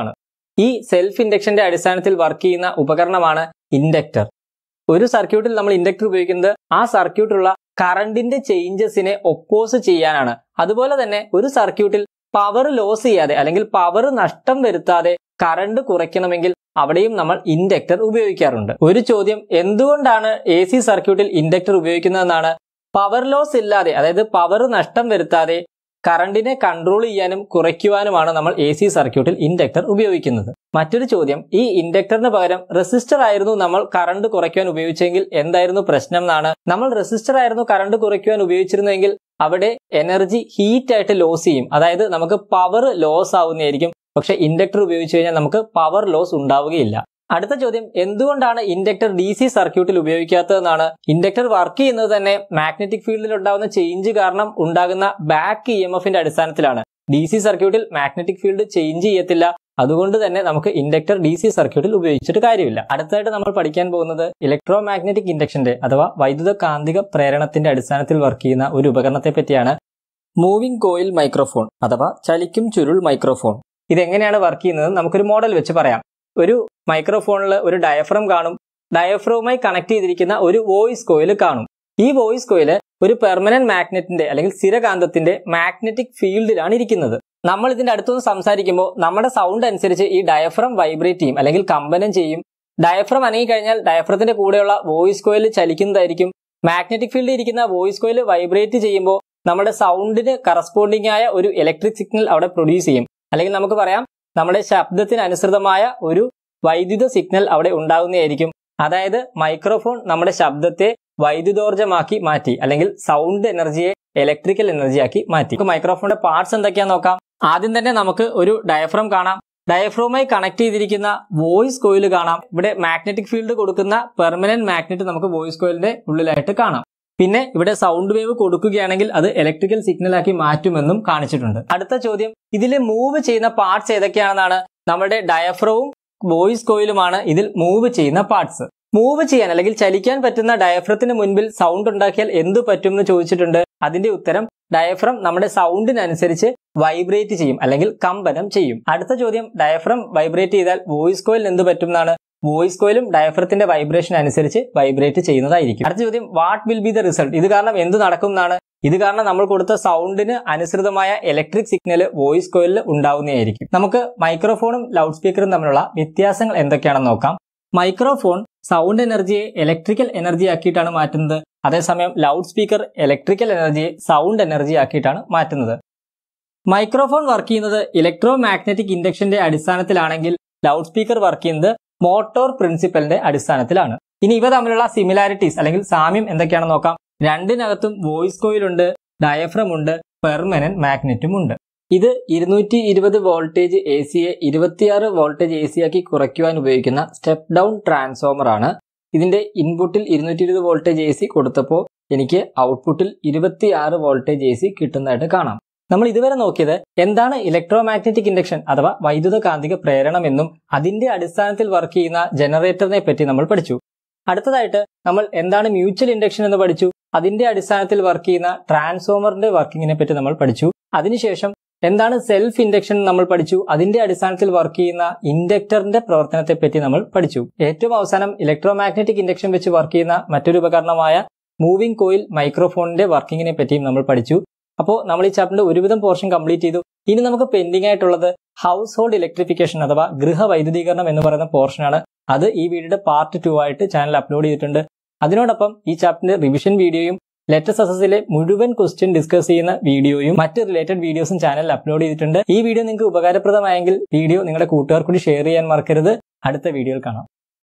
ഈ സെൽഫ് ഇൻഡക്ഷന്റെ അടിസ്ഥാനത്തിൽ വർക്ക് ചെയ്യുന്ന ഉപകരണമാണ് ഇൻഡക്ടർ ഒരു സർക്യൂട്ടിൽ നമ്മൾ ഇൻഡക്ടർ ഉപയോഗിക്കുന്നത് ആ സർക്യൂട്ടിലുള്ള കറണ്ടിന്റെ ചേഞ്ചസിനെ ഒപ്പോസ് ചെയ്യാനാണ് അതുപോലെ തന്നെ ഒരു സർക്യൂട്ടിൽ പവർ ലോസ് ചെയ്യാതെ അല്ലെങ്കിൽ പവർ നഷ്ടം വരുത്താതെ കറണ്ട് കുറയ്ക്കണമെങ്കിൽ അവിടെയും നമ്മൾ ഇൻഡക്ടർ ഉപയോഗിക്കാറുണ്ട് ഒരു ചോദ്യം എന്തുകൊണ്ടാണ് എ സി സർക്യൂട്ടിൽ ഇൻഡക്ടർ ഉപയോഗിക്കുന്നതെന്നാണ് പവർ ലോസ് ഇല്ലാതെ അതായത് പവർ നഷ്ടം വരുത്താതെ കറണ്ടിനെ കൺട്രോൾ ചെയ്യാനും കുറയ്ക്കുവാനുമാണ് നമ്മൾ എ സി സർക്യൂട്ടിൽ ഇൻഡക്ടർ ഉപയോഗിക്കുന്നത് മറ്റൊരു ചോദ്യം ഈ ഇൻഡക്ടറിന് പകരം റെസിസ്റ്റർ ആയിരുന്നു നമ്മൾ കറണ്ട് കുറയ്ക്കുവാൻ ഉപയോഗിച്ചെങ്കിൽ എന്തായിരുന്നു പ്രശ്നം എന്നാണ് നമ്മൾ റെസിസ്റ്റർ ആയിരുന്നു കറണ്ട് കുറയ്ക്കുവാൻ ഉപയോഗിച്ചിരുന്നെങ്കിൽ അവിടെ എനർജി ഹീറ്റ് ആയിട്ട് ലോസ് ചെയ്യും അതായത് നമുക്ക് പവർ ലോസ് ആവുന്നതായിരിക്കും പക്ഷെ ഇൻഡക്ടർ ഉപയോഗിച്ച് കഴിഞ്ഞാൽ നമുക്ക് പവർ ലോസ് ഉണ്ടാവുകയില്ല അടുത്ത ചോദ്യം എന്തുകൊണ്ടാണ് ഇൻഡക്ടർ ഡി സി സർക്യൂട്ടിൽ ഉപയോഗിക്കാത്തതെന്നാണ് ഇൻഡക്ടർ വർക്ക് ചെയ്യുന്നത് തന്നെ മാഗ്നറ്റിക് ഫീൽഡിൽ ഉണ്ടാകുന്ന ചേഞ്ച് കാരണം ഉണ്ടാകുന്ന ബാക്ക് ഇ എം എഫിന്റെ അടിസ്ഥാനത്തിലാണ് ഡി സി സർക്യൂട്ടിൽ മാഗ്നറ്റിക് ഫീൽഡ് ചേഞ്ച് ചെയ്യത്തില്ല അതുകൊണ്ട് തന്നെ നമുക്ക് ഇൻഡക്ടർ ഡി സി സർക്യൂട്ടിൽ ഉപയോഗിച്ചിട്ട് കാര്യമില്ല അടുത്തായിട്ട് നമ്മൾ പഠിക്കാൻ പോകുന്നത് ഇലക്ട്രോ മാഗ്നറ്റിക് ഇൻഡക്ഷന്റെ അഥവാ വൈദ്യുത കാന്തിക പ്രേരണത്തിന്റെ അടിസ്ഥാനത്തിൽ വർക്ക് ചെയ്യുന്ന ഒരു ഉപകരണത്തെ പറ്റിയാണ് മൂവിംഗ് കോയിൽ മൈക്രോഫോൺ അഥവാ ചലിക്കും ചുരുൾ മൈക്രോഫോൺ ഇതെങ്ങനെയാണ് വർക്ക് ചെയ്യുന്നത് നമുക്കൊരു മോഡൽ വെച്ച് പറയാം ഒരു മൈക്രോഫോണിൽ ഒരു ഡയഫ്രം കാണും ഡയഫ്രവുമായി കണക്ട് ചെയ്തിരിക്കുന്ന ഒരു വോയിസ് കോയിൽ കാണും ഈ വോയിസ് കോയില് ഒരു പെർമനന്റ് മാഗ്നറ്റിന്റെ അല്ലെങ്കിൽ സ്ഥിരകാന്തത്തിന്റെ മാഗ്നറ്റിക് ഫീൽഡിലാണ് ഇരിക്കുന്നത് നമ്മൾ ഇതിന്റെ അടുത്തുനിന്ന് സംസാരിക്കുമ്പോൾ നമ്മുടെ സൗണ്ട് അനുസരിച്ച് ഈ ഡയഫ്രം വൈബ്രേറ്റ് ചെയ്യും അല്ലെങ്കിൽ കമ്പനം ചെയ്യും ഡയഫ്രം അനങ്ങി കഴിഞ്ഞാൽ ഡയഫ്രത്തിന്റെ കൂടെയുള്ള വോയിസ് കോയിൽ ചലിക്കുന്നതായിരിക്കും മാഗ്നറ്റിക് ഫീൽഡിൽ ഇരിക്കുന്ന വോയിസ് കോയിൽ വൈബ്രേറ്റ് ചെയ്യുമ്പോൾ നമ്മുടെ സൗണ്ടിന് കറസ്പോണ്ടിങ് ആയ ഒരു ഇലക്ട്രിക് സിഗ്നൽ അവിടെ പ്രൊഡ്യൂസ് ചെയ്യും അല്ലെങ്കിൽ നമുക്ക് പറയാം നമ്മുടെ ശബ്ദത്തിന് അനുസൃതമായ ഒരു വൈദ്യുത സിഗ്നൽ അവിടെ ഉണ്ടാകുന്നതായിരിക്കും അതായത് മൈക്രോഫോൺ നമ്മുടെ ശബ്ദത്തെ വൈദ്യുതോർജ്ജമാക്കി മാറ്റി അല്ലെങ്കിൽ സൗണ്ട് എനർജിയെ ഇലക്ട്രിക്കൽ എനർജിയാക്കി മാറ്റി നമുക്ക് മൈക്രോഫോണിന്റെ പാർട്സ് എന്തൊക്കെയാന്ന് നോക്കാം ആദ്യം തന്നെ നമുക്ക് ഒരു ഡയഫ്രം കാണാം ഡയഫ്രോമായി കണക്ട് ചെയ്തിരിക്കുന്ന വോയിസ് കോയിൽ കാണാം ഇവിടെ മാഗ്നറ്റിക് ഫീൽഡ് കൊടുക്കുന്ന പെർമനന്റ് മാഗ്നറ്റ് നമുക്ക് വോയിസ് കോയിലിന്റെ ഉള്ളിലായിട്ട് കാണാം പിന്നെ ഇവിടെ സൗണ്ട് വേവ് കൊടുക്കുകയാണെങ്കിൽ അത് ഇലക്ട്രിക്കൽ സിഗ്നൽ ആക്കി മാറ്റുമെന്നും കാണിച്ചിട്ടുണ്ട് അടുത്ത ചോദ്യം ഇതിൽ മൂവ് ചെയ്യുന്ന പാർട്സ് ഏതൊക്കെയാണെന്നാണ് നമ്മുടെ ഡയഫ്രവും വോയിസ് കോയിലുമാണ് ഇതിൽ മൂവ് ചെയ്യുന്ന പാർട്സ് മൂവ് ചെയ്യാൻ അല്ലെങ്കിൽ ചലിക്കാൻ പറ്റുന്ന ഡയഫ്രത്തിന് മുൻപിൽ സൗണ്ട് ഉണ്ടാക്കിയാൽ എന്ത് പറ്റും എന്ന് ചോദിച്ചിട്ടുണ്ട് അതിന്റെ ഉത്തരം ഡയഫ്രം നമ്മുടെ സൗണ്ടിനനുസരിച്ച് വൈബ്രേറ്റ് ചെയ്യും അല്ലെങ്കിൽ കമ്പനം ചെയ്യും അടുത്ത ചോദ്യം ഡയഫ്രം വൈബ്രേറ്റ് ചെയ്താൽ വോയിസ് കോയിൽ എന്ത് പറ്റും എന്നാണ് വോയിസ് കോയിലും ഡയഫ്രത്തിന്റെ വൈബ്രേഷൻ അനുസരിച്ച് വൈബ്രേറ്റ് ചെയ്യുന്നതായിരിക്കും അടുത്ത ചോദ്യം what will be the result ഇത് കാരണം എന്ത് നടക്കും എന്നാണ് ഇത് കാരണം നമ്മൾ കൊടുത്ത സൗണ്ടിന് അനുസൃതമായ ഇലക്ട്രിക് സിഗ്നൽ വോയിസ് കോയിലിൽ ഉണ്ടാവുന്നതായിരിക്കും നമുക്ക് മൈക്രോഫോണും ലൗഡ് സ്പീക്കറും തമ്മിലുള്ള വ്യത്യാസങ്ങൾ എന്തൊക്കെയാണെന്ന് നോക്കാം മൈക്രോഫോൺ സൗണ്ട് എനർജിയെ ഇലക്ട്രിക്കൽ എനർജി ആക്കിയിട്ടാണ് മാറ്റുന്നത് അതേസമയം ലൗഡ് സ്പീക്കർ ഇലക്ട്രിക്കൽ എനർജിയെ സൗണ്ട് എനർജി ആക്കിയിട്ടാണ് മാറ്റുന്നത് മൈക്രോഫോൺ വർക്ക് ചെയ്യുന്നത് ഇലക്ട്രോ മാഗ്നറ്റിക് ഇൻഡക്ഷന്റെ അടിസ്ഥാനത്തിലാണെങ്കിൽ ലൗഡ് സ്പീക്കർ വർക്ക് ചെയ്യുന്നത് മോട്ടോർ പ്രിൻസിപ്പലിന്റെ അടിസ്ഥാനത്തിലാണ് ഇനി ഇവ തമ്മിലുള്ള സിമിലാരിറ്റീസ് അല്ലെങ്കിൽ സാമ്യം എന്തൊക്കെയാണെന്ന് നോക്കാം രണ്ടിനകത്തും വോയിസ് കോയിൽ ഉണ്ട് ഡയഫ്രം ഉണ്ട് പെർമനന്റ് മാഗ്നറ്റും ഉണ്ട് ഇത് ഇരുന്നൂറ്റി ഇരുപത് വോൾട്ടേജ് എ സിയെ ഇരുപത്തിയാറ് വോൾട്ടേജ് എ സി ആക്കി കുറയ്ക്കുവാൻ ഉപയോഗിക്കുന്ന സ്റ്റെപ്പ് ഡൗൺ ട്രാൻസ്ഫോമർ ആണ് ഇതിന്റെ ഇൻപുട്ടിൽ ഇരുന്നൂറ്റി ഇരുപത് വോൾട്ടേജ് എ സി കൊടുത്തപ്പോൾ എനിക്ക് ഔട്ട്പുട്ടിൽ ഇരുപത്തിയാറ് വോൾട്ടേജ് എ സി കിട്ടുന്നതായിട്ട് കാണാം നമ്മൾ ഇതുവരെ നോക്കിയത് എന്താണ് ഇലക്ട്രോ മാഗ്നറ്റിക് ഇൻഡക്ഷൻ അഥവാ വൈദ്യുത കാന്തിക പ്രേരണം എന്നും അതിന്റെ അടിസ്ഥാനത്തിൽ വർക്ക് ചെയ്യുന്ന ജനറേറ്ററിനെ പറ്റി നമ്മൾ പഠിച്ചു അടുത്തതായിട്ട് നമ്മൾ എന്താണ് മ്യൂച്വൽ ഇൻഡക്ഷൻ എന്ന് പഠിച്ചു അതിന്റെ അടിസ്ഥാനത്തിൽ വർക്ക് ചെയ്യുന്ന ട്രാൻസ്ഫോമറിന്റെ വർക്കിങ്ങിനെ പറ്റി നമ്മൾ പഠിച്ചു അതിനുശേഷം എന്താണ് സെൽഫ് ഇൻഡക്ഷൻ നമ്മൾ പഠിച്ചു അതിന്റെ അടിസ്ഥാനത്തിൽ വർക്ക് ചെയ്യുന്ന ഇൻഡക്ടറിന്റെ പ്രവർത്തനത്തെ പറ്റി നമ്മൾ പഠിച്ചു ഏറ്റവും അവസാനം ഇലക്ട്രോ മാഗ്നറ്റിക് ഇൻഡക്ഷൻ വെച്ച് വർക്ക് ചെയ്യുന്ന മറ്റൊരു ഉപകരണമായ മൂവിംഗ് കോയിൽ മൈക്രോഫോണിന്റെ വർക്കിങ്ങിനെ പറ്റിയും നമ്മൾ പഠിച്ചു അപ്പോൾ നമ്മൾ ഈ ചാപ്റ്ററിന്റെ ഒരുവിധം പോർഷൻ കംപ്ലീറ്റ് ചെയ്തു ഇനി നമുക്ക് പെൻഡിംഗ് ആയിട്ടുള്ളത് ഹൗസ് ഹോൾഡ് ഇലക്ട്രിഫിക്കേഷൻ അഥവാ ഗൃഹ വൈദ്യുതീകരണം എന്ന് പറയുന്ന പോർഷനാണ് അത് ഈ വീഡിയോയുടെ പാർട്ട് ടു ആയിട്ട് ചാനൽ അപ്ലോഡ് ചെയ്തിട്ടുണ്ട് അതിനോടൊപ്പം ഈ ചാപ്റ്ററിന്റെ റിവിഷൻ വീഡിയോയും ലെറ്റസ് എസിലെ മുഴുവൻ ക്വസ്റ്റ്യൻ ഡിസ്കസ് ചെയ്യുന്ന വീഡിയോയും മറ്റ് റിലേറ്റഡ് വീഡിയോസും ചാനലിൽ അപ്ലോഡ് ചെയ്തിട്ടുണ്ട് ഈ വീഡിയോ നിങ്ങൾക്ക് ഉപകാരപ്രദമായെങ്കിൽ വീഡിയോ നിങ്ങളുടെ കൂട്ടുകാർ കൂടി ഷെയർ ചെയ്യാൻ മറക്കരുത് അടുത്ത വീഡിയോയിൽ കാണാം